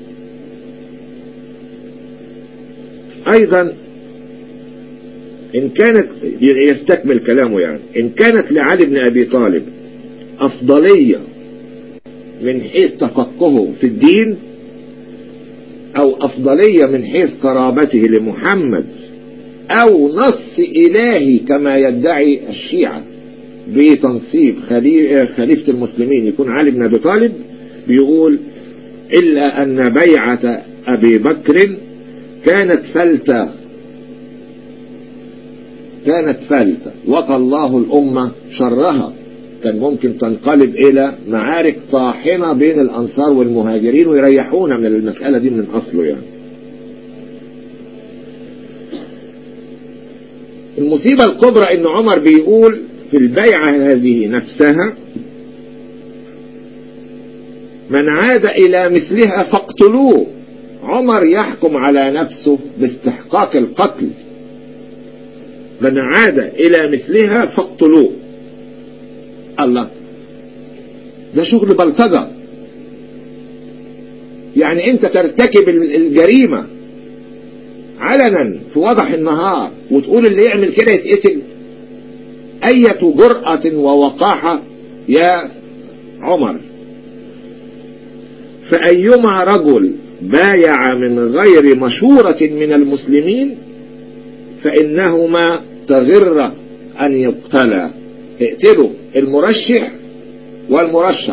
أيضا إن كانت يستكمل كلامه يعني إن كانت لعلي بن أبي طالب أفضلية من حيث تفقهه في الدين أو أفضلية من حيث قرابته لمحمد أو نص إلهي كما يدعي الشيعة بتنصيب خليفة المسلمين يكون علي بن أبي طالب بيقول إلا أن بيعة أبي بكر كانت فلتة كانت فلتة وقى الله الأمة شرها كان ممكن تنقلب إلى معارك طاحنة بين الأنصار والمهاجرين ويريحونا من المسألة دي من أصله يعني المصيبة الكبرى إن عمر بيقول في البيعة هذه نفسها من عاد إلى مثلها فاقتلوه عمر يحكم على نفسه باستحقاق القتل من عاد إلى مثلها فاقتلوه الله ده شغل بلطجة يعني انت ترتكب الجريمة علنا في وضح النهار وتقول اللي يعمل كده يتقتل أية جرأة ووقاحة يا عمر فأيما رجل بايع من غير مشورة من المسلمين فإنهما تغر أن يقتلا اقتلوا المرشح والمرشح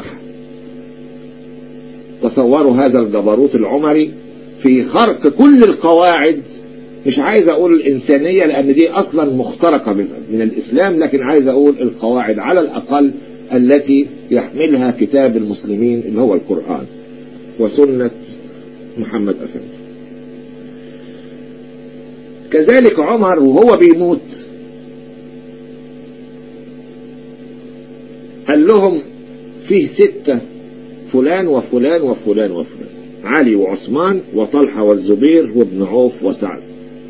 تصوروا هذا الجبروت العمري في خرق كل القواعد مش عايز اقول الانسانية لان دي اصلا مخترقة من الاسلام لكن عايز اقول القواعد على الاقل التي يحملها كتاب المسلمين اللي هو القرآن وسنة محمد أفندي كذلك عمر وهو بيموت قال لهم فيه ستة فلان وفلان وفلان وفلان علي وعثمان وطلحة والزبير وابن عوف وسعد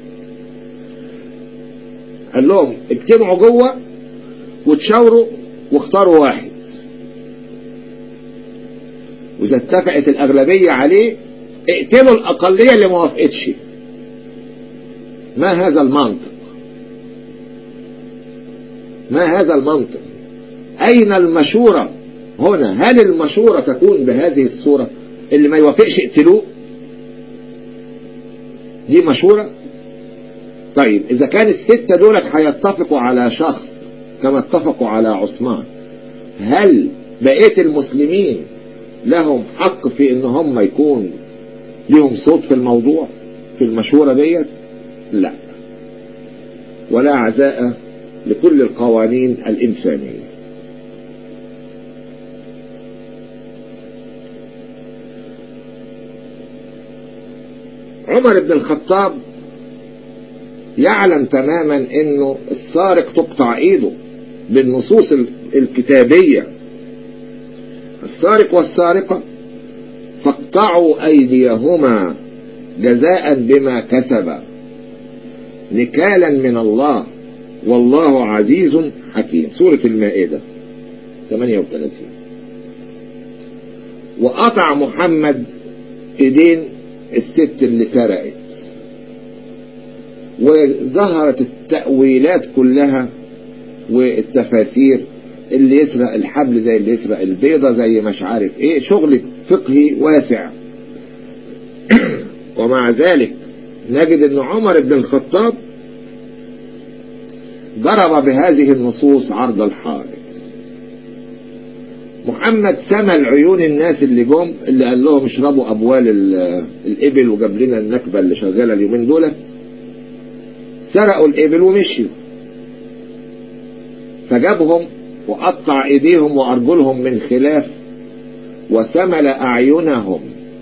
قال لهم اجتمعوا جوه وتشاوروا واختاروا واحد واذا اتفقت الاغلبية عليه اقتلوا الاقلية اللي ما وافقتش ما هذا المنطق ما هذا المنطق اين المشورة هنا هل المشورة تكون بهذه الصورة اللي ما يوافقش اقتلوه دي مشورة طيب اذا كان الستة دولت هيتفقوا على شخص كما اتفقوا على عثمان هل بقية المسلمين لهم حق في ان هم يكون لهم صوت في الموضوع في المشورة ديت لا ولا عزاء لكل القوانين الإنسانية عمر بن الخطاب يعلم تماما انه السارق تقطع ايده بالنصوص الكتابية السارق والسارقة فاقطعوا ايديهما جزاء بما كسبا نكالا من الله والله عزيز حكيم سورة المائدة 38 وقطع محمد ايدين الست اللي سرقت وظهرت التأويلات كلها والتفاسير اللي يسرق الحبل زي اللي يسرق البيضة زي مش عارف ايه شغل فقهي واسع ومع ذلك نجد ان عمر بن الخطاب ضرب بهذه النصوص عرض الحائط محمد سمى عيون الناس اللي جم اللي قال لهم اشربوا أبوال الإبل وجاب لنا النكبة اللي شغالة اليومين دولت سرقوا الإبل ومشيوا فجابهم وقطع إيديهم وأرجلهم من خلاف وسمل أعينهم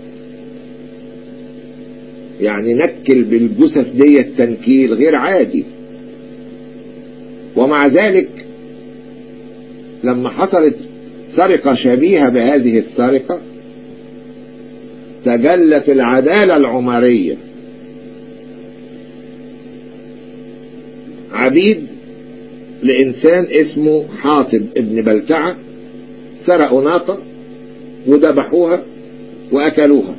يعني نكل بالجثث دي التنكيل غير عادي ومع ذلك لما حصلت سرقة شبيهة بهذه السرقة تجلت العدالة العمرية عبيد لإنسان اسمه حاطب ابن بلتعة سرقوا ناقة وذبحوها وأكلوها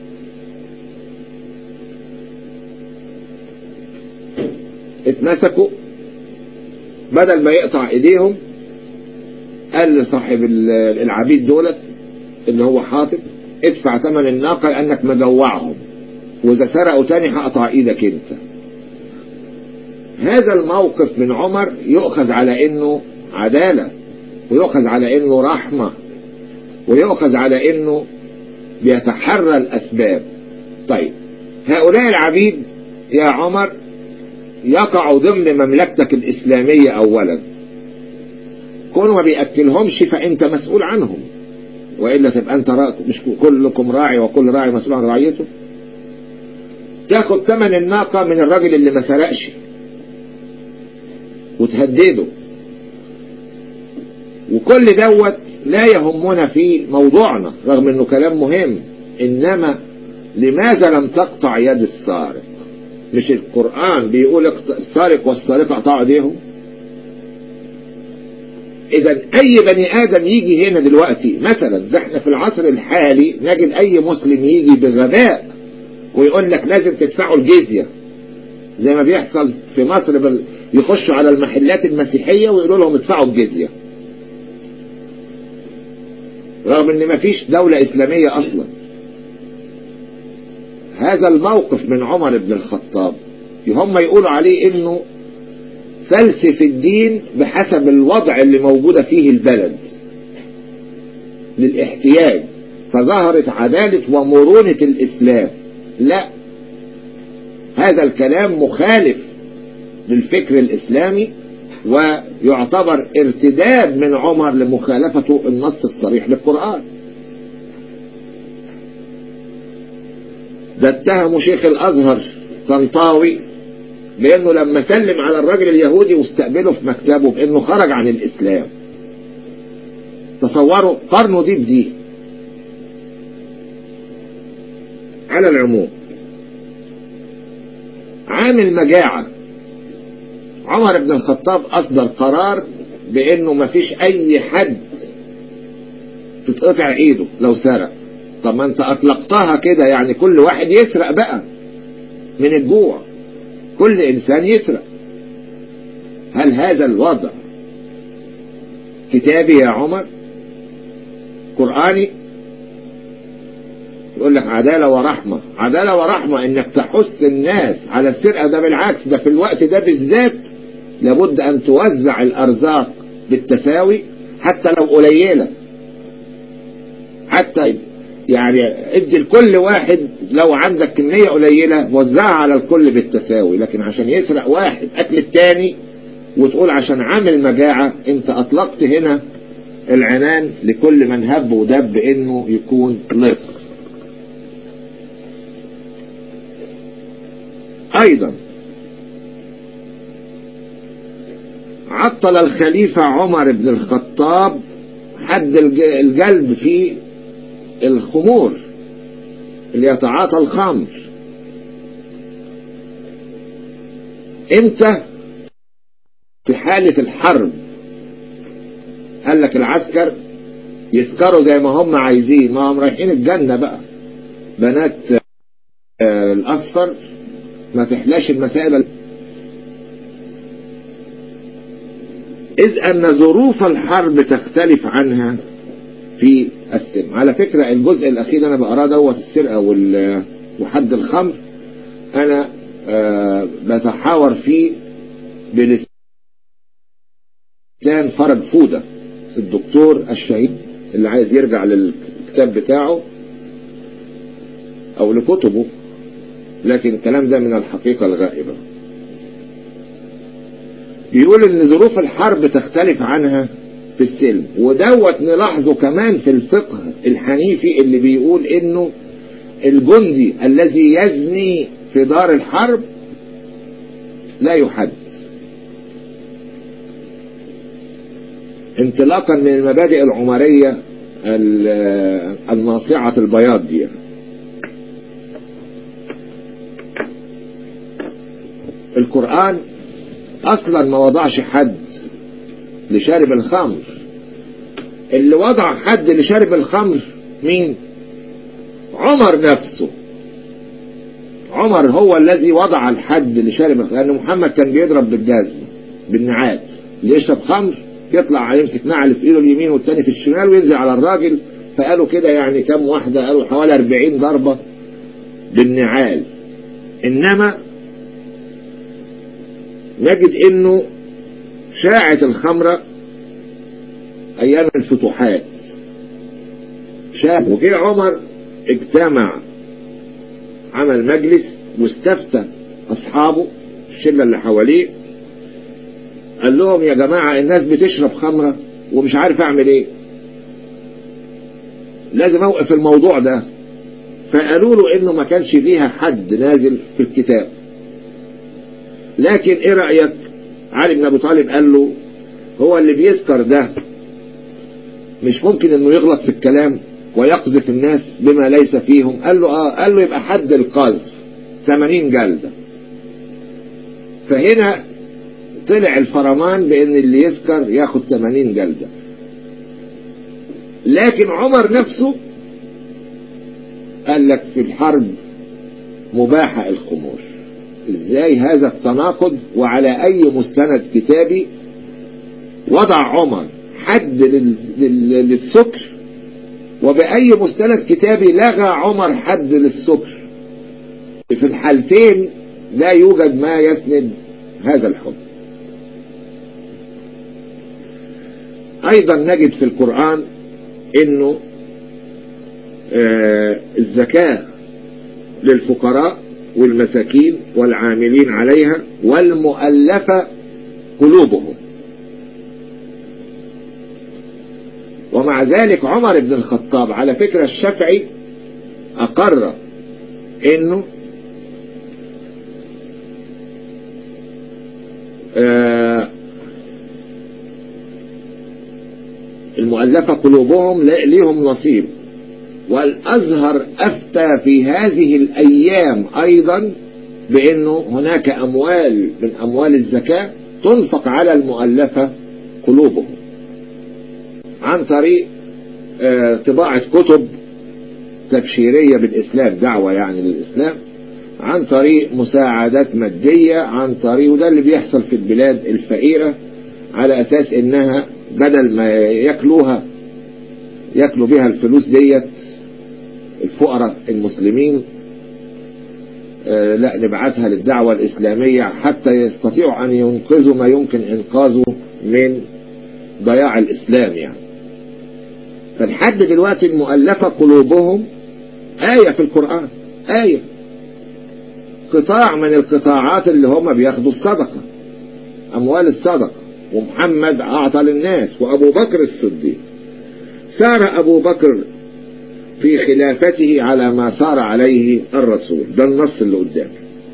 اتمسكوا بدل ما يقطع ايديهم قال لصاحب العبيد دولت اللي هو حاطب ادفع ثمن الناقة لانك مجوعهم واذا سرقوا تاني هقطع ايدك انت هذا الموقف من عمر يؤخذ على انه عدالة ويؤخذ على انه رحمة ويؤخذ على انه بيتحرى الاسباب طيب هؤلاء العبيد يا عمر يقعوا ضمن مملكتك الإسلامية أولا كون ما بيأكلهمش فأنت مسؤول عنهم وإلا تبقى أنت رأ... مش كلكم راعي وكل راعي مسؤول عن رعيته تاخد ثمن الناقة من الراجل اللي ما سرقش وتهدده وكل دوت لا يهمنا في موضوعنا رغم انه كلام مهم انما لماذا لم تقطع يد السارق مش القرآن بيقول السارق والسارقة اقطعوا ايديهم اذا اي بني ادم يجي هنا دلوقتي مثلا ده احنا في العصر الحالي نجد اي مسلم يجي بغباء ويقول لك لازم تدفعوا الجزية زي ما بيحصل في مصر بل يخشوا على المحلات المسيحية ويقولوا لهم ادفعوا الجزية رغم ان مفيش دولة اسلامية اصلا هذا الموقف من عمر بن الخطاب هم يقولوا عليه انه فلسف الدين بحسب الوضع اللي موجودة فيه البلد للاحتياج فظهرت عدالة ومرونة الإسلام لا هذا الكلام مخالف للفكر الإسلامي ويعتبر ارتداد من عمر لمخالفته النص الصريح للقرآن ده اتهموا شيخ الأزهر طنطاوي بأنه لما سلم على الراجل اليهودي واستقبله في مكتبه بأنه خرج عن الإسلام تصوروا قارنوا دي بدي على العموم عام المجاعة عمر بن الخطاب أصدر قرار بأنه مفيش أي حد تتقطع إيده لو سرق طب ما أنت أطلقتها كده يعني كل واحد يسرق بقى من الجوع كل إنسان يسرق هل هذا الوضع كتابي يا عمر قرآني يقول لك عدالة ورحمة عدالة ورحمة انك تحث الناس على السرقة ده بالعكس ده في الوقت ده بالذات لابد ان توزع الارزاق بالتساوي حتى لو قليلة حتى يعني ادي لكل واحد لو عندك كمية قليلة وزعها على الكل بالتساوي لكن عشان يسرق واحد اكل التاني وتقول عشان عامل مجاعة انت اطلقت هنا العنان لكل من هب ودب انه يكون لص ايضا عطل الخليفة عمر بن الخطاب حد الجلد في الخمور اللي يتعاطى الخمر امتى في حالة الحرب قال لك العسكر يسكروا زي ما هم عايزين ما هم رايحين الجنة بقى بنات الأصفر ما تحلاش المسائل إذ أن ظروف الحرب تختلف عنها في السن على فكرة الجزء الأخير أنا بقراه دوت السرقة وحد الخمر أنا أه بتحاور فيه بلسان فرج فودة الدكتور الشهيد اللي عايز يرجع للكتاب بتاعه أو لكتبه لكن الكلام ده من الحقيقة الغائبة بيقول ان ظروف الحرب تختلف عنها في السلم ودوت نلاحظه كمان في الفقه الحنيفي اللي بيقول انه الجندي الذي يزني في دار الحرب لا يحد انطلاقا من المبادئ العمرية الناصعة البياض دي القرآن اصلا ما وضعش حد لشارب الخمر اللي وضع حد لشارب الخمر مين عمر نفسه عمر هو الذي وضع الحد لشارب الخمر لان محمد كان بيضرب بالجزم بالنعال اللي يشرب خمر يطلع يمسك نعل في ايده اليمين والتاني في الشمال وينزل على الراجل فقالوا كده يعني كم واحدة قالوا حوالي 40 ضربة بالنعال انما نجد انه شاعت الخمرة ايام الفتوحات شاف وجه عمر اجتمع عمل مجلس واستفتى اصحابه الشلة اللي حواليه قال لهم يا جماعة الناس بتشرب خمرة ومش عارف اعمل ايه لازم اوقف الموضوع ده فقالوا له انه ما كانش فيها حد نازل في الكتاب لكن ايه رأيك علي بن ابي طالب قال له هو اللي بيسكر ده مش ممكن انه يغلط في الكلام ويقذف الناس بما ليس فيهم قال له اه قال له يبقى حد القذف 80 جلدة فهنا طلع الفرمان بان اللي يسكر ياخد 80 جلدة لكن عمر نفسه قال لك في الحرب مباحة الخمور ازاي هذا التناقض وعلى اي مستند كتابي وضع عمر حد للسكر وبأي مستند كتابي لغى عمر حد للسكر في الحالتين لا يوجد ما يسند هذا الحكم ايضا نجد في القرآن انه آه الزكاة للفقراء والمساكين والعاملين عليها والمؤلفة قلوبهم ومع ذلك عمر بن الخطاب على فكرة الشافعي أقر إنه آه المؤلفة قلوبهم ليهم نصيب والأزهر أفتى في هذه الأيام أيضا بأنه هناك أموال من أموال الزكاة تنفق على المؤلفة قلوبهم عن طريق آه طباعة كتب تبشيرية بالإسلام دعوة يعني للإسلام عن طريق مساعدات مادية عن طريق وده اللي بيحصل في البلاد الفقيرة على أساس إنها بدل ما ياكلوها ياكلوا بها الفلوس ديت الفقراء المسلمين آه لا نبعثها للدعوة الإسلامية حتى يستطيعوا أن ينقذوا ما يمكن إنقاذه من ضياع الإسلام يعني فلحد دلوقتي المؤلفة قلوبهم آية في القرآن آية قطاع من القطاعات اللي هم بياخدوا الصدقة أموال الصدقة ومحمد أعطى للناس وأبو بكر الصديق سار أبو بكر في خلافته على ما سار عليه الرسول ده النص اللي قدامه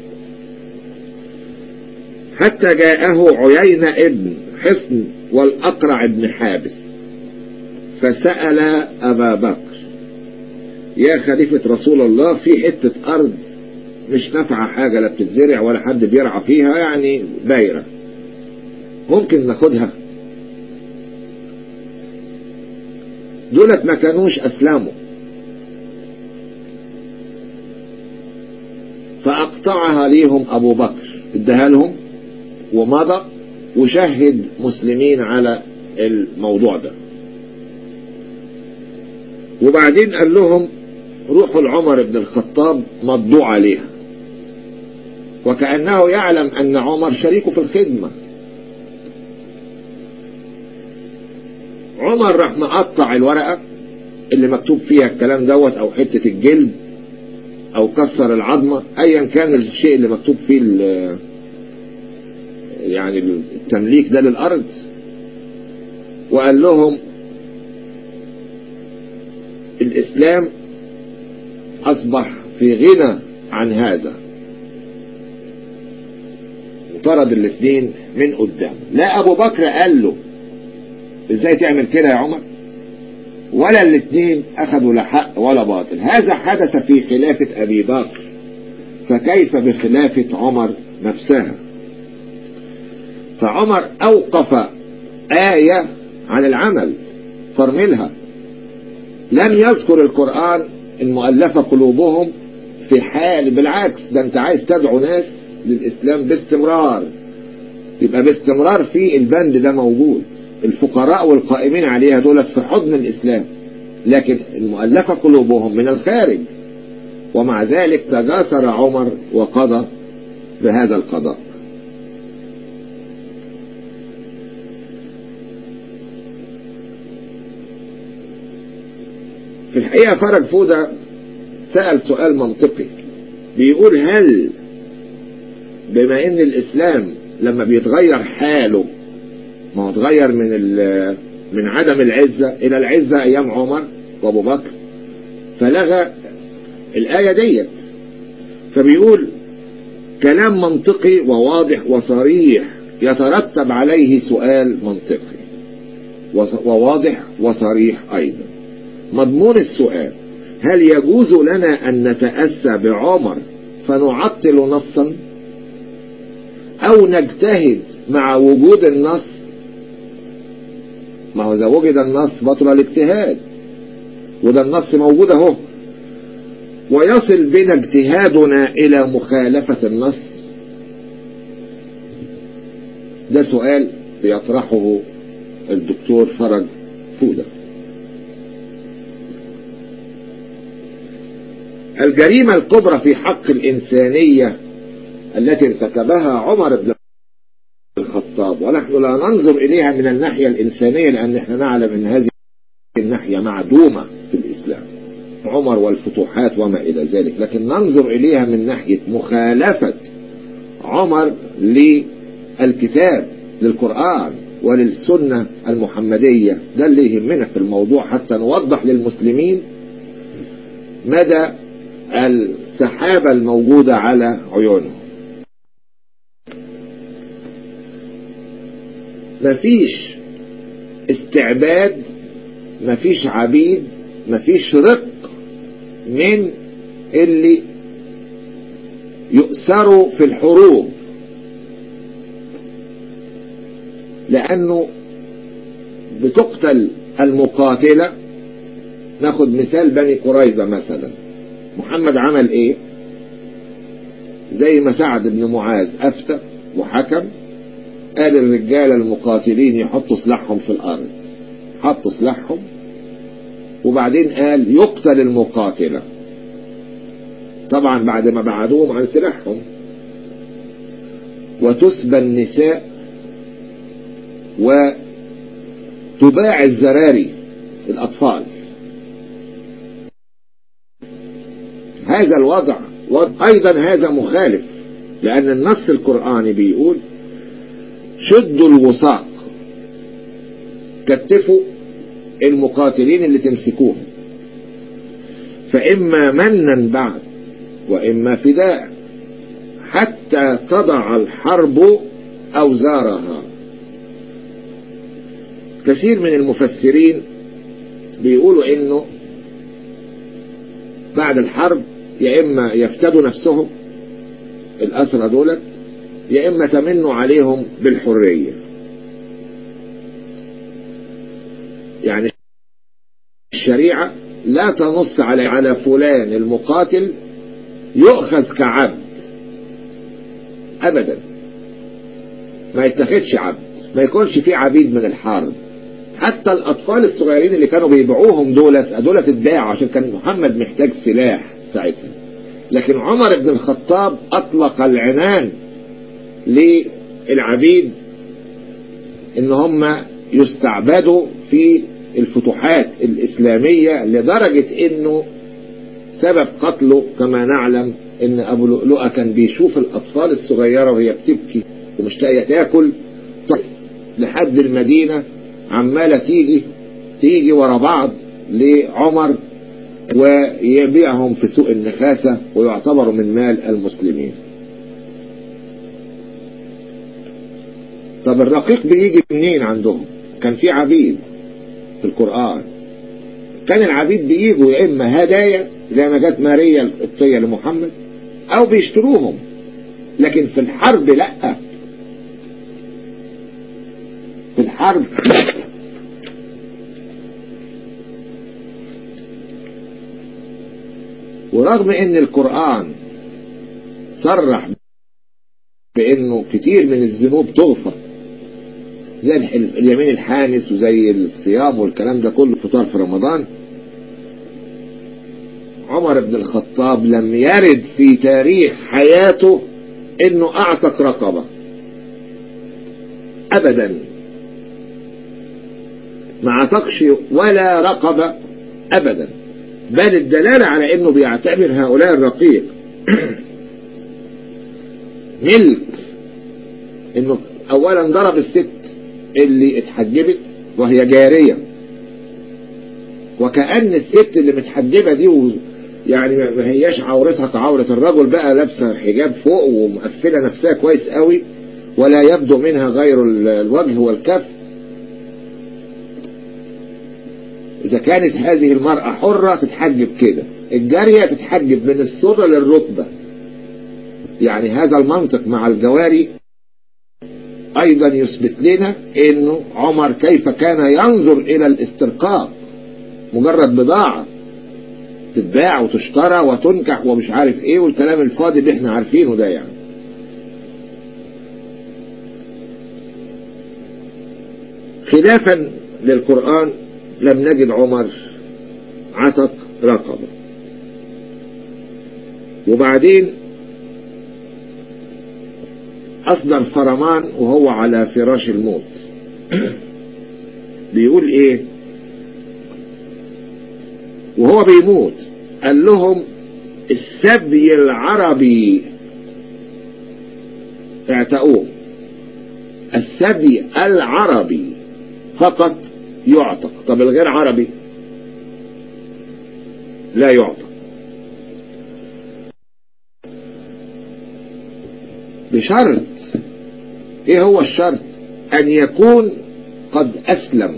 حتى جاءه عيينة ابن حصن والأقرع ابن حابس فسأل أبا بكر يا خليفة رسول الله في حتة أرض مش نافعة حاجة لا بتتزرع ولا حد بيرعى فيها يعني بايرة ممكن ناخدها دولت ما كانوش أسلموا فأقطعها ليهم أبو بكر ادها لهم ومضى وشهد مسلمين على الموضوع ده وبعدين قال لهم روحوا لعمر بن الخطاب مضوا عليها وكأنه يعلم أن عمر شريكه في الخدمة عمر راح مقطع الورقة اللي مكتوب فيها الكلام دوت أو حتة الجلد أو كسر العظمة أيا كان الشيء اللي مكتوب فيه يعني التمليك ده للأرض وقال لهم الإسلام أصبح في غنى عن هذا وطرد الاثنين من قدامه لا أبو بكر قال له ازاي تعمل كده يا عمر ولا الاثنين أخذوا لا حق ولا باطل هذا حدث في خلافة أبي بكر فكيف بخلافة عمر نفسها فعمر أوقف آية عن العمل فرملها لم يذكر القرآن المؤلفة قلوبهم في حال بالعكس ده انت عايز تدعو ناس للإسلام باستمرار يبقى باستمرار في البند ده موجود الفقراء والقائمين عليها دولت في حضن الإسلام لكن المؤلفة قلوبهم من الخارج ومع ذلك تجاسر عمر وقضى بهذا القضاء في الحقيقة فرج فودة سأل سؤال منطقي بيقول هل بما ان الاسلام لما بيتغير حاله ما هو اتغير من من عدم العزة الى العزة ايام عمر وابو بكر فلغى الآية ديت فبيقول كلام منطقي وواضح وصريح يترتب عليه سؤال منطقي وواضح وصريح أيضا مضمون السؤال هل يجوز لنا أن نتأسى بعمر فنعطل نصا او نجتهد مع وجود النص ما هو اذا وجد النص بطل الاجتهاد وده النص موجود اهو ويصل بنا اجتهادنا الى مخالفة النص ده سؤال بيطرحه الدكتور فرج فودة الجريمة الكبرى في حق الإنسانية التي ارتكبها عمر بن الخطاب ونحن لا ننظر إليها من الناحية الإنسانية لأن احنا نعلم أن هذه الناحية معدومة في الإسلام عمر والفتوحات وما إلى ذلك لكن ننظر إليها من ناحية مخالفة عمر للكتاب للقرآن وللسنة المحمدية ده اللي يهمنا في الموضوع حتى نوضح للمسلمين مدى السحابة الموجودة على عيونهم مفيش استعباد مفيش عبيد مفيش رق من اللي يؤسروا في الحروب لأنه بتقتل المقاتلة ناخد مثال بني قريظة مثلا محمد عمل ايه زي ما سعد بن معاذ افتى وحكم قال الرجال المقاتلين يحطوا سلاحهم في الارض حطوا سلاحهم وبعدين قال يقتل المقاتلة طبعا بعد ما بعدوهم عن سلاحهم وتسبى النساء وتباع الزراري الأطفال هذا الوضع أيضا هذا مخالف لأن النص القرآني بيقول شدوا الوثاق كتفوا المقاتلين اللي تمسكوهم فإما منا بعد وإما فداء حتى تضع الحرب أوزارها كثير من المفسرين بيقولوا انه بعد الحرب يا اما يفتدوا نفسهم الاسرى دولت يا اما تمنوا عليهم بالحرية يعني الشريعة لا تنص على على فلان المقاتل يؤخذ كعبد ابدا ما يتخذش عبد ما يكونش فيه عبيد من الحرب حتى الأطفال الصغيرين اللي كانوا بيبيعوهم دولت دولت اتباعوا عشان كان محمد محتاج سلاح ساعتها لكن عمر بن الخطاب أطلق العنان للعبيد إن هم يستعبدوا في الفتوحات الإسلامية لدرجة إنه سبب قتله كما نعلم إن أبو لؤلؤة كان بيشوف الأطفال الصغيرة وهي بتبكي ومش لاقية تاكل لحد المدينة عمالة تيجي تيجي ورا بعض لعمر ويبيعهم في سوق النخاسة ويعتبروا من مال المسلمين طب الرقيق بيجي منين عندهم كان في عبيد في القرآن كان العبيد بيجوا يا إما هدايا زي ما جت ماريا القبطية لمحمد أو بيشتروهم لكن في الحرب لأ في الحرب ورغم ان القرآن صرح بانه كتير من الذنوب تغفر زي اليمين الحانس وزي الصيام والكلام ده كله فطار في رمضان عمر بن الخطاب لم يرد في تاريخ حياته انه اعتق رقبة ابدا ما عتقش ولا رقبة ابدا بل الدلالة على انه بيعتبر هؤلاء الرقيق ملك انه اولا ضرب الست اللي اتحجبت وهي جارية وكأن الست اللي متحجبة دي و يعني ما هياش عورتها كعورة الرجل بقى لابسة حجاب فوق ومقفلة نفسها كويس قوي ولا يبدو منها غير الوجه والكف إذا كانت هذه المرأة حرة تتحجب كده الجارية تتحجب من الصدى للركبة يعني هذا المنطق مع الجواري أيضا يثبت لنا أنه عمر كيف كان ينظر إلى الاسترقاق مجرد بضاعة تتباع وتشترى وتنكح ومش عارف ايه والكلام الفاضي اللي احنا عارفينه ده يعني خلافا للقرآن لم نجد عمر عتق رقبة وبعدين أصدر فرمان وهو على فراش الموت بيقول ايه وهو بيموت قال لهم السبي العربي اعتقوه السبي العربي فقط يعتق طب الغير عربي لا يعتق بشرط ايه هو الشرط ان يكون قد اسلم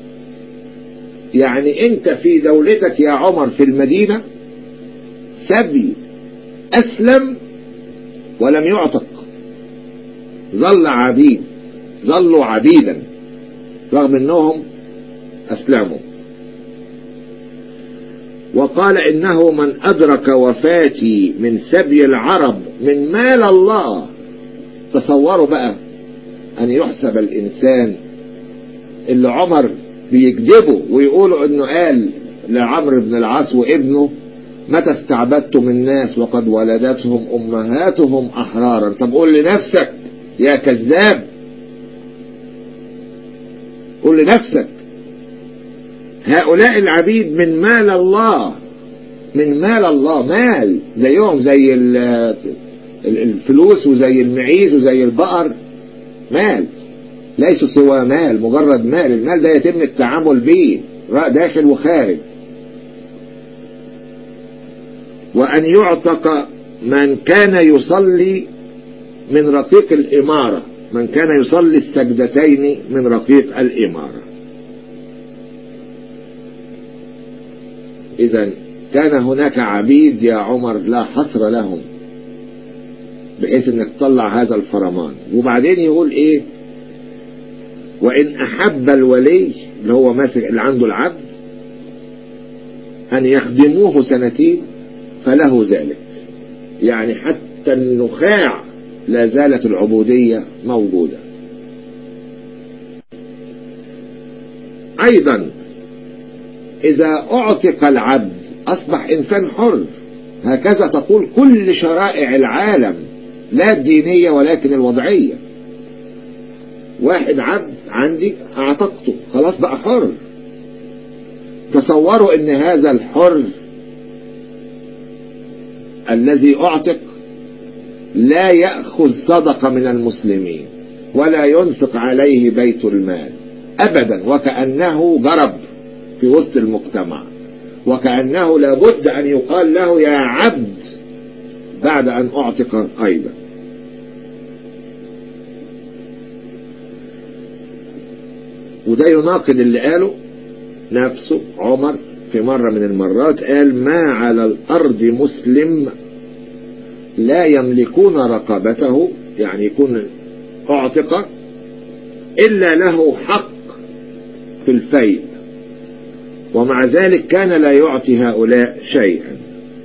يعني انت في دولتك يا عمر في المدينة سبي اسلم ولم يعتق ظل عبيد ظلوا عبيدا رغم انهم اسلموا وقال انه من ادرك وفاتي من سبي العرب من مال الله تصوروا بقى ان يحسب الانسان اللي عمر بيكذبوا ويقولوا انه قال لعمرو بن العاص وابنه متى استعبدتم الناس وقد ولدتهم امهاتهم احرارا طب قول لنفسك يا كذاب قول لنفسك هؤلاء العبيد من مال الله من مال الله مال زيهم زي الفلوس وزي المعيز وزي البقر مال ليسوا سوى مال مجرد مال المال ده يتم التعامل به داخل وخارج وأن يعتق من كان يصلي من رقيق الإمارة من كان يصلي السجدتين من رقيق الإمارة إذا كان هناك عبيد يا عمر لا حصر لهم بحيث انك تطلع هذا الفرمان وبعدين يقول ايه وان احب الولي اللي هو ماسك اللي عنده العبد ان يخدموه سنتين فله ذلك يعني حتى النخاع لا زالت العبودية موجودة ايضا اذا اعتق العبد اصبح انسان حر هكذا تقول كل شرائع العالم لا الدينية ولكن الوضعية واحد عبد عندي اعتقته خلاص بقى حر تصوروا ان هذا الحر الذي اعتق لا يأخذ صدقة من المسلمين ولا ينفق عليه بيت المال ابدا وكأنه جرب في وسط المجتمع وكأنه لابد ان يقال له يا عبد بعد ان اعتق ايضا وده يناقض اللي قاله نفسه عمر في مرة من المرات قال ما على الأرض مسلم لا يملكون رقبته يعني يكون اعتق إلا له حق في الفيء ومع ذلك كان لا يعطي هؤلاء شيئا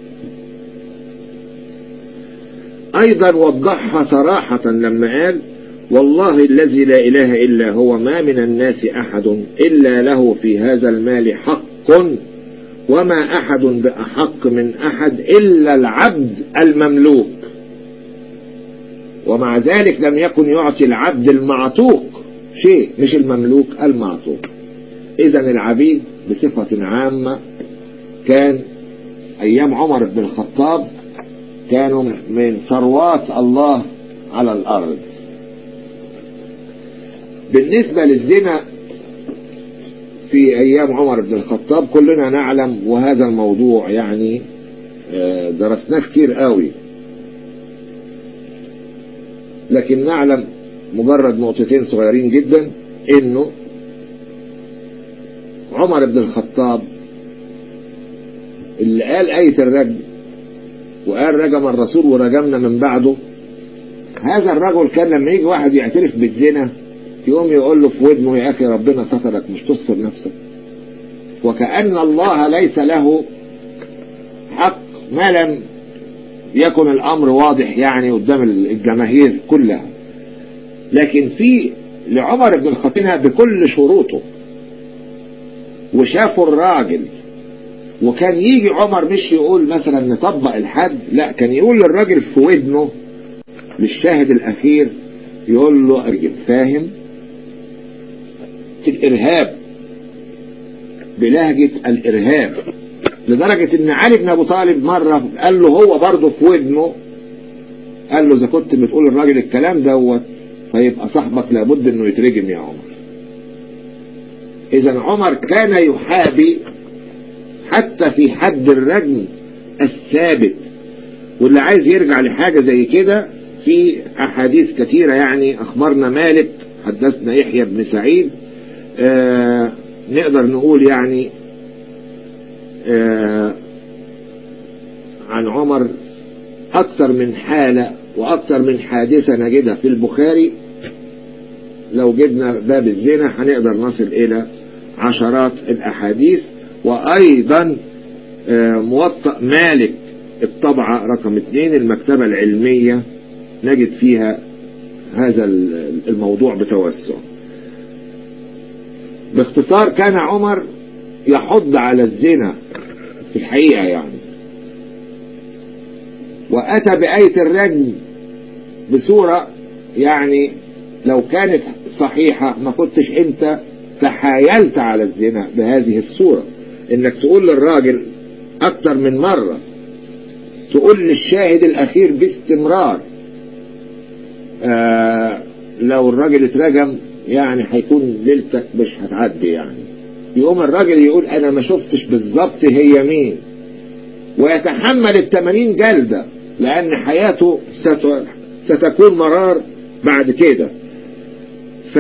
أيضا وضحها صراحة لما قال والله الذي لا إله إلا هو ما من الناس أحد إلا له في هذا المال حق وما أحد بأحق من أحد إلا العبد المملوك ومع ذلك لم يكن يعطي العبد المعتوق شيء مش المملوك المعتوق إذا العبيد بصفة عامة كان أيام عمر بن الخطاب كانوا من ثروات الله على الأرض بالنسبة للزنا في أيام عمر بن الخطاب كلنا نعلم وهذا الموضوع يعني درسناه كتير قوي لكن نعلم مجرد نقطتين صغيرين جدا انه عمر بن الخطاب اللي قال آية الرجم وقال رجم الرسول ورجمنا من بعده هذا الرجل كان لما يجي واحد يعترف بالزنا يقوم يقول له في ودنه يا أخي ربنا سترك مش تستر نفسك وكأن الله ليس له حق ما لم يكن الأمر واضح يعني قدام الجماهير كلها لكن في لعمر بن الخطيب بكل شروطه وشافوا الراجل وكان يجي عمر مش يقول مثلا نطبق الحد لا كان يقول للراجل في ودنه للشاهد الأخير يقول له أرجل فاهم الإرهاب بلهجة الإرهاب لدرجة ان علي بن ابو طالب مرة قال له هو برضه في ودنه قال له اذا كنت بتقول الراجل الكلام دوت فيبقى صاحبك لابد انه يترجم يا عمر اذا عمر كان يحابي حتى في حد الرجم الثابت واللي عايز يرجع لحاجة زي كده في احاديث كثيرة يعني اخبرنا مالك حدثنا يحيى بن سعيد آه نقدر نقول يعني آه عن عمر أكثر من حالة وأكثر من حادثة نجدها في البخاري لو جبنا باب الزنا هنقدر نصل إلى عشرات الأحاديث وأيضا آه موطأ مالك الطبعة رقم اثنين المكتبة العلمية نجد فيها هذا الموضوع بتوسع باختصار كان عمر يحض على الزنا في الحقيقة يعني وأتى بآية الرجم بصورة يعني لو كانت صحيحة ما كنتش انت تحايلت على الزنا بهذه الصورة انك تقول للراجل اكتر من مرة تقول للشاهد الاخير باستمرار آه لو الراجل اترجم يعني هيكون ليلتك مش هتعدي يعني يقوم الراجل يقول انا ما شفتش بالظبط هي مين ويتحمل التمانين جلدة لان حياته ست... ستكون مرار بعد كده ف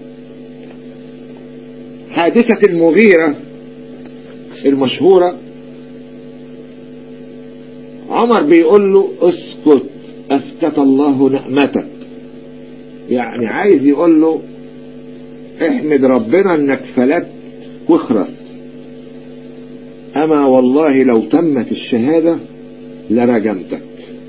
حادثة المغيرة المشهورة عمر بيقول له اسكت اسكت الله نعمتك يعني عايز يقول له احمد ربنا انك فلت واخرس اما والله لو تمت الشهادة لرجمتك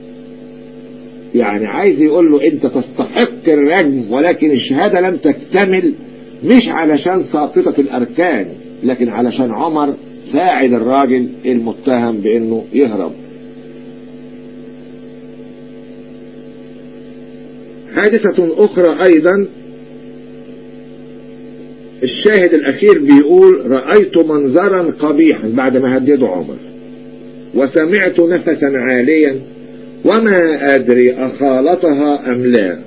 يعني عايز يقول له انت تستحق الرجم ولكن الشهادة لم تكتمل مش علشان ساقطة الاركان لكن علشان عمر ساعد الراجل المتهم بانه يهرب حادثة اخرى ايضا الشاهد الاخير بيقول رأيت منظرا قبيحا بعد ما هدده عمر وسمعت نفسا عاليا وما ادري اخالطها ام لا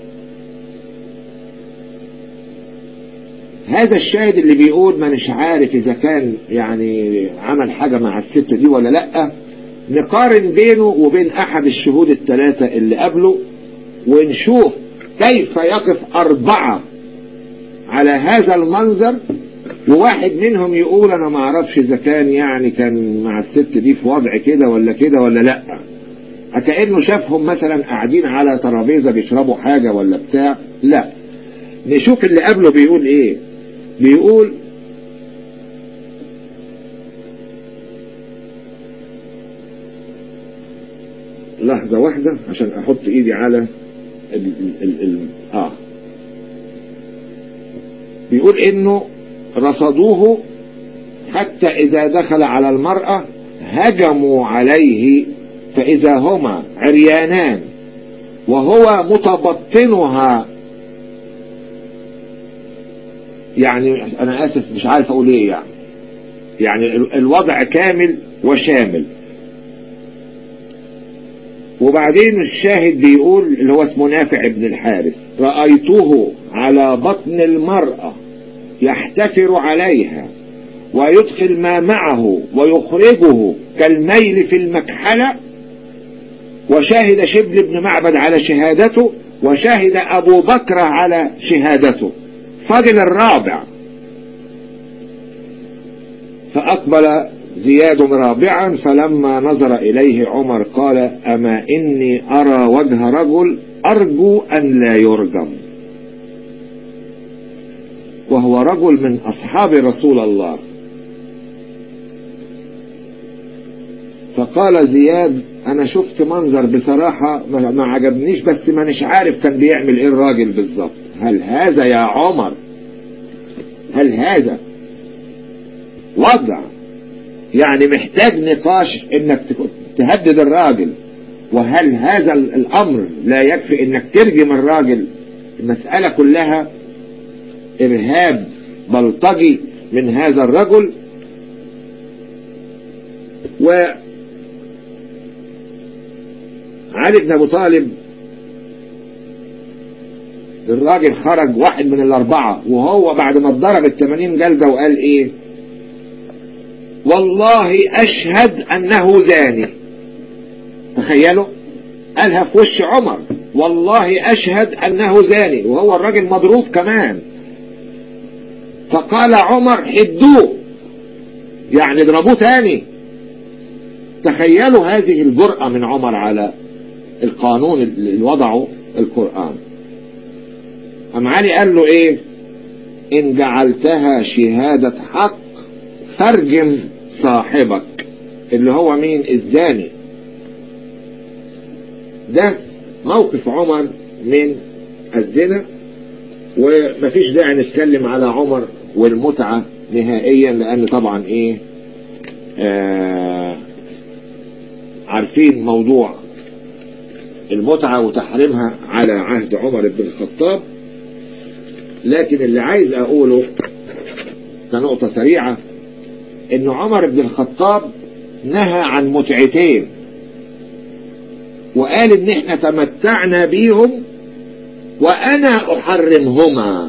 هذا الشاهد اللي بيقول ما مش عارف اذا كان يعني عمل حاجة مع الست دي ولا لا نقارن بينه وبين احد الشهود الثلاثة اللي قبله ونشوف كيف يقف اربعة على هذا المنظر وواحد منهم يقول انا ما اعرفش اذا كان يعني كان مع الست دي في وضع كده ولا كده ولا لا كأنه شافهم مثلا قاعدين على ترابيزة بيشربوا حاجة ولا بتاع لا نشوف اللي قبله بيقول ايه بيقول لحظة واحدة عشان احط ايدي على ال ال ال اه بيقول انه رصدوه حتى اذا دخل على المرأة هجموا عليه فاذا هما عريانان وهو متبطنها يعني انا اسف مش عارف اقول ايه يعني يعني الوضع كامل وشامل وبعدين الشاهد بيقول اللي هو اسمه نافع ابن الحارث رأيته على بطن المرأة يحتفر عليها ويدخل ما معه ويخرجه كالميل في المكحلة وشاهد شبل بن معبد على شهادته وشاهد أبو بكر على شهادته فضل الرابع فأقبل زياد رابعا فلما نظر إليه عمر قال أما إني أرى وجه رجل أرجو أن لا يرجم وهو رجل من أصحاب رسول الله فقال زياد أنا شفت منظر بصراحة ما عجبنيش بس ما نش عارف كان بيعمل إيه الراجل بالظبط هل هذا يا عمر هل هذا وضع يعني محتاج نقاش انك تهدد الراجل وهل هذا الامر لا يكفي انك ترجم الراجل المسألة كلها ارهاب بلطجي من هذا الرجل و علي بن ابو طالب الراجل خرج واحد من الاربعة وهو بعد ما اتضرب التمانين جلدة وقال ايه والله اشهد انه زاني تخيلوا قالها في وش عمر والله اشهد انه زاني وهو الراجل مضروب كمان فقال عمر حدوه يعني اضربوه تاني تخيلوا هذه الجرأة من عمر على القانون اللي وضعه القرآن أم علي قال له ايه ان جعلتها شهادة حق فارجم صاحبك اللي هو مين الزاني ده موقف عمر من الزنا ومفيش داعي نتكلم على عمر والمتعة نهائيا لان طبعا ايه آه عارفين موضوع المتعة وتحريمها على عهد عمر بن الخطاب لكن اللي عايز اقوله كنقطة سريعة ان عمر بن الخطاب نهى عن متعتين وقال ان احنا تمتعنا بيهم وانا احرمهما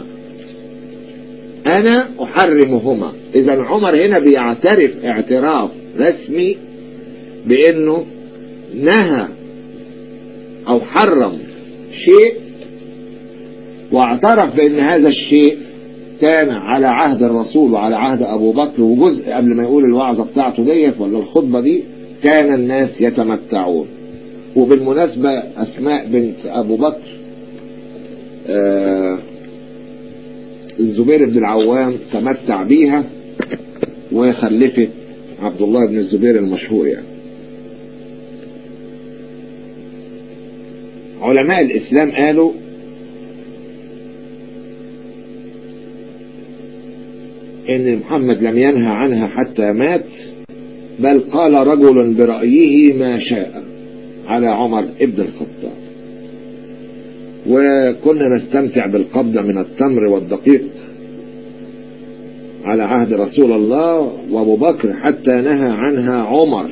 انا احرمهما اذا عمر هنا بيعترف اعتراف رسمي بانه نهى او حرم شيء واعترف بان هذا الشيء كان على عهد الرسول وعلى عهد ابو بكر وجزء قبل ما يقول الوعظة بتاعته ديت ولا الخطبة دي كان الناس يتمتعون وبالمناسبة اسماء بنت ابو بكر آه الزبير بن العوام تمتع بيها وخلفت عبد الله بن الزبير المشهور يعني علماء الاسلام قالوا ان محمد لم ينهى عنها حتى مات بل قال رجل برأيه ما شاء على عمر ابن الخطاب وكنا نستمتع بالقبضة من التمر والدقيق على عهد رسول الله وابو بكر حتى نهى عنها عمر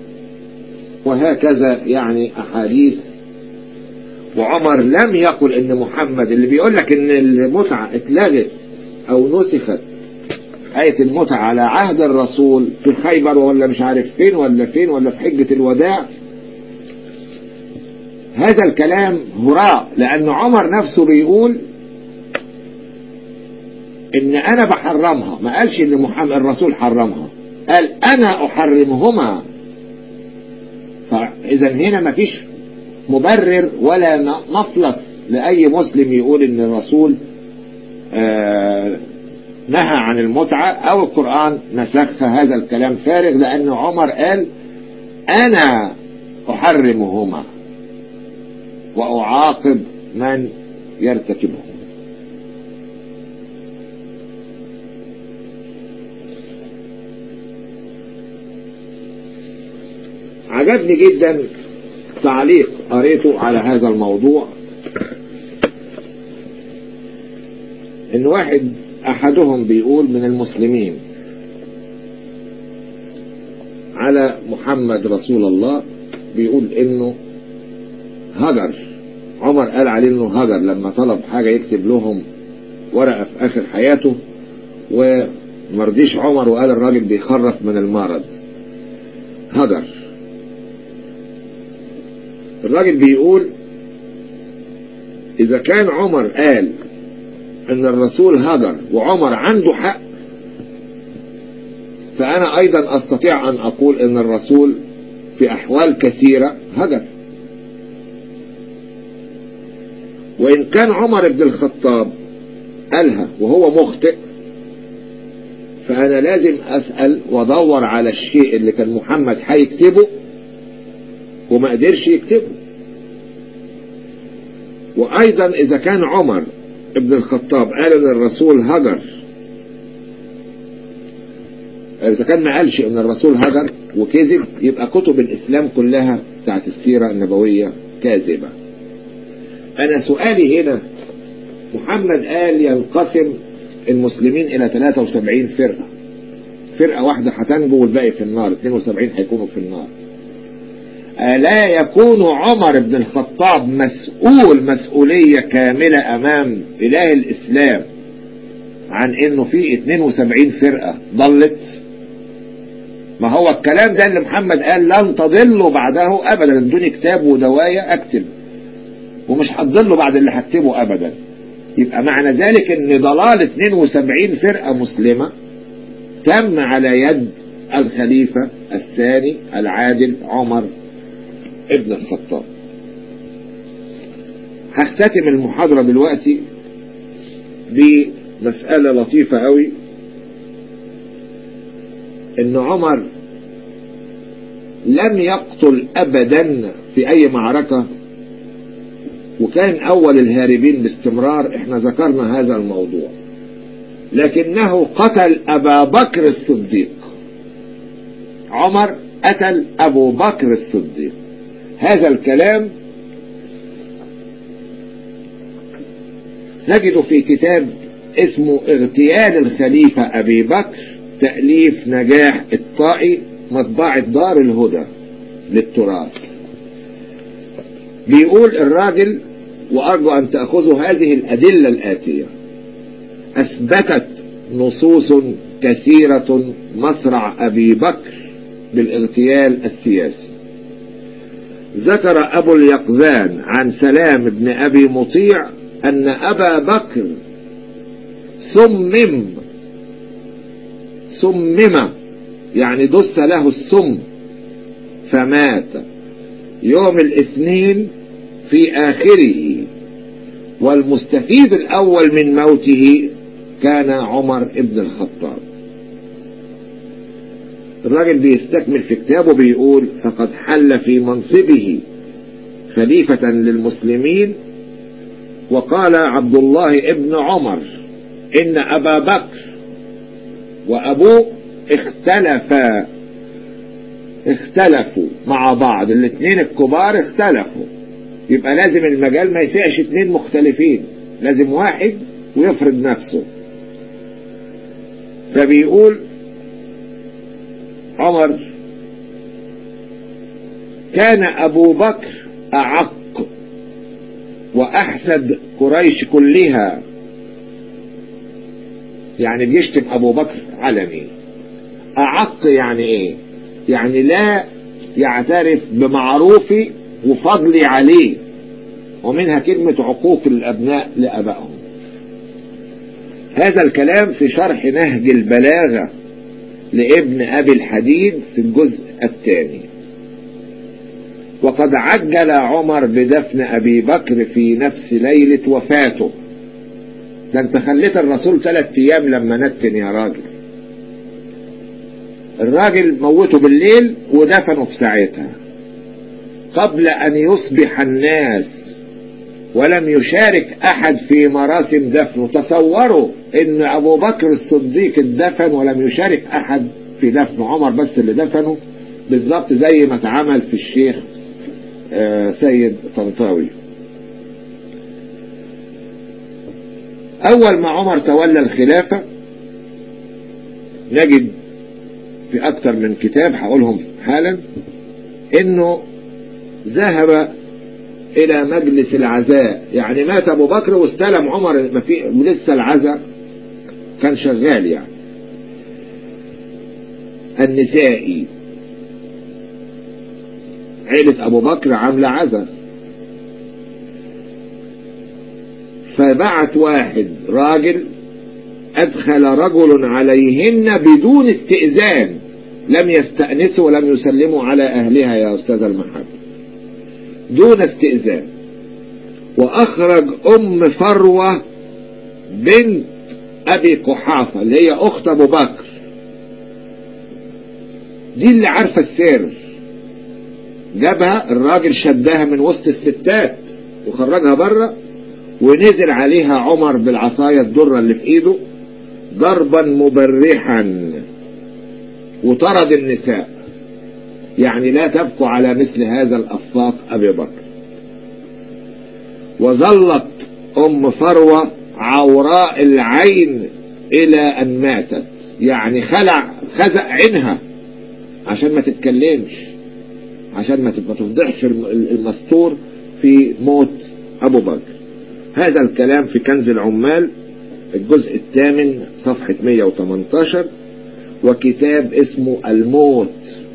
وهكذا يعني احاديث وعمر لم يقل ان محمد اللي بيقول لك ان المتعة اتلغت او نسخت آية المتعة على عهد الرسول في خيبر ولا مش عارف فين ولا فين ولا في حجة الوداع هذا الكلام هراء لأن عمر نفسه بيقول إن أنا بحرمها ما قالش إن محمد الرسول حرمها قال أنا أحرمهما فإذا هنا ما فيش مبرر ولا مفلس لأي مسلم يقول إن الرسول آه نهى عن المتعة او القرآن نسخ هذا الكلام فارغ لان عمر قال انا احرمهما واعاقب من يرتكبه عجبني جدا تعليق قريته على هذا الموضوع ان واحد احدهم بيقول من المسلمين على محمد رسول الله بيقول انه هجر عمر قال عليه انه هجر لما طلب حاجة يكتب لهم ورقة في اخر حياته ومرضيش عمر وقال الراجل بيخرف من المرض هجر الراجل بيقول اذا كان عمر قال ان الرسول هجر وعمر عنده حق فانا ايضا استطيع ان اقول ان الرسول في احوال كثيرة هجر وإن كان عمر بن الخطاب قالها وهو مخطئ فأنا لازم أسأل وأدور على الشيء اللي كان محمد هيكتبه وما قدرش يكتبه وأيضا إذا كان عمر ابن الخطاب قال إن الرسول هجر إذا كان ما قالش إن الرسول هجر وكذب يبقى كتب الإسلام كلها بتاعت السيرة النبوية كاذبة أنا سؤالي هنا محمد قال ينقسم المسلمين إلى 73 فرقة فرقة واحدة هتنجو والباقي في النار 72 هيكونوا في النار ألا يكون عمر بن الخطاب مسؤول مسؤولية كاملة أمام إله الإسلام عن إنه في 72 فرقة ضلت ما هو الكلام ده اللي محمد قال لن تضلوا بعده أبدا ادوني كتاب ودواية أكتب ومش هتضلوا بعد اللي هكتبه أبدا يبقى معنى ذلك ان ضلال 72 فرقة مسلمة تم على يد الخليفة الثاني العادل عمر ابن الخطاب هختتم المحاضرة دلوقتي بمسألة لطيفة قوي ان عمر لم يقتل ابدا في اي معركة وكان أول الهاربين باستمرار احنا ذكرنا هذا الموضوع لكنه قتل أبا بكر الصديق عمر قتل أبو بكر الصديق هذا الكلام نجد في كتاب اسمه اغتيال الخليفة أبي بكر تأليف نجاح الطائي مطبعة دار الهدى للتراث بيقول الراجل وأرجو أن تأخذوا هذه الأدلة الآتية أثبتت نصوص كثيرة مصرع أبي بكر بالاغتيال السياسي ذكر أبو اليقظان عن سلام بن أبي مطيع أن أبا بكر صمم صمم يعني دس له السم فمات يوم الاثنين في آخره والمستفيد الأول من موته كان عمر ابن الخطاب الراجل بيستكمل في كتابه بيقول فقد حل في منصبه خليفة للمسلمين وقال عبد الله ابن عمر إن أبا بكر وأبوه اختلفا اختلفوا مع بعض الاثنين الكبار اختلفوا يبقى لازم المجال ما يسعش اتنين مختلفين لازم واحد ويفرض نفسه فبيقول عمر كان أبو بكر أعق وأحسد قريش كلها يعني بيشتم أبو بكر علني أعق يعني إيه يعني لا يعترف بمعروفي وفضلي عليه ومنها كلمة عقوق الأبناء لأبائهم هذا الكلام في شرح نهج البلاغة لابن أبي الحديد في الجزء الثاني وقد عجل عمر بدفن أبي بكر في نفس ليلة وفاته ده انت خليت الرسول ثلاث ايام لما نتن يا راجل الراجل موته بالليل ودفنه في ساعتها قبل ان يصبح الناس ولم يشارك احد في مراسم دفنه تصوروا ان ابو بكر الصديق اتدفن ولم يشارك احد في دفن عمر بس اللي دفنه بالظبط زي ما اتعمل في الشيخ آه سيد طنطاوي اول ما عمر تولى الخلافة نجد في اكتر من كتاب هقولهم حالا انه ذهب الى مجلس العزاء يعني مات ابو بكر واستلم عمر ما في ولسه العزاء كان شغال يعني النسائي عيلة ابو بكر عاملة عزاء فبعت واحد راجل ادخل رجل عليهن بدون استئذان لم يستأنسوا ولم يسلموا على اهلها يا استاذ المحب دون استئذان وأخرج أم فروة بنت أبي قحافة اللي هي أخت أبو بكر دي اللي عارفة السر جابها الراجل شدها من وسط الستات وخرجها بره ونزل عليها عمر بالعصاية الدرة اللي في ايده ضربا مبرحا وطرد النساء يعني لا تبكوا على مثل هذا الأفاق أبي بكر وظلت أم فروة عوراء العين إلى أن ماتت يعني خلع خزق عينها عشان ما تتكلمش عشان ما تفضحش المستور في موت أبو بكر هذا الكلام في كنز العمال الجزء الثامن صفحة 118 وكتاب اسمه الموت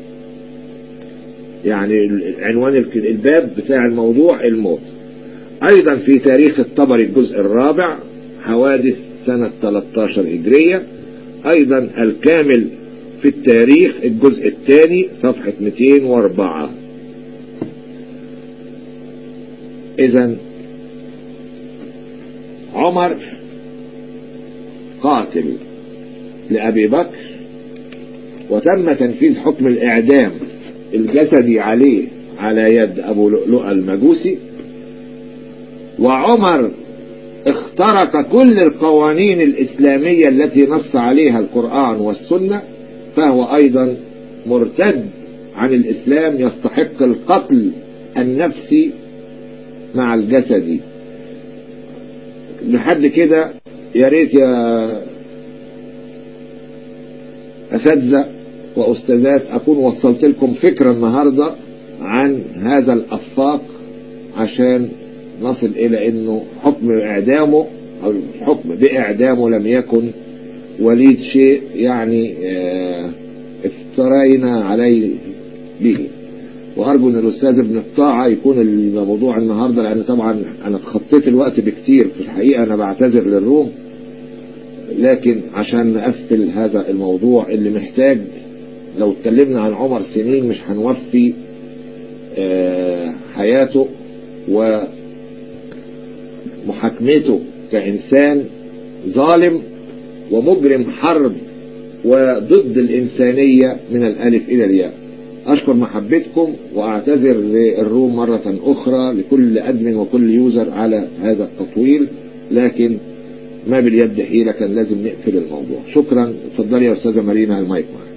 يعني عنوان الباب بتاع الموضوع الموت ايضا في تاريخ الطبري الجزء الرابع حوادث سنة 13 هجرية ايضا الكامل في التاريخ الجزء الثاني صفحة 204 اذا عمر قاتل لأبي بكر وتم تنفيذ حكم الإعدام الجسدي عليه على يد أبو لؤلؤة المجوسي وعمر اخترق كل القوانين الإسلامية التي نص عليها القرآن والسنة فهو أيضا مرتد عن الإسلام يستحق القتل النفسي مع الجسدي لحد كده يا ريت يا أساتذة وأستاذات أكون وصلت لكم فكرة النهاردة عن هذا الأفاق عشان نصل إلى أنه حكم إعدامه أو الحكم بإعدامه لم يكن وليد شيء يعني اه افترينا عليه به وأرجو أن الأستاذ ابن الطاعة يكون الموضوع النهاردة لأن طبعا أنا تخطيت الوقت بكتير في الحقيقة أنا بعتذر للروم لكن عشان نقفل هذا الموضوع اللي محتاج لو اتكلمنا عن عمر سنين مش هنوفي اه حياته ومحاكمته كإنسان ظالم ومجرم حرب وضد الإنسانية من الألف إلى الياء أشكر محبتكم وأعتذر للروم مرة أخرى لكل أدمن وكل يوزر على هذا التطويل لكن ما باليد حيلة كان لازم نقفل الموضوع شكرا اتفضلي يا أستاذة مارينا المايك معك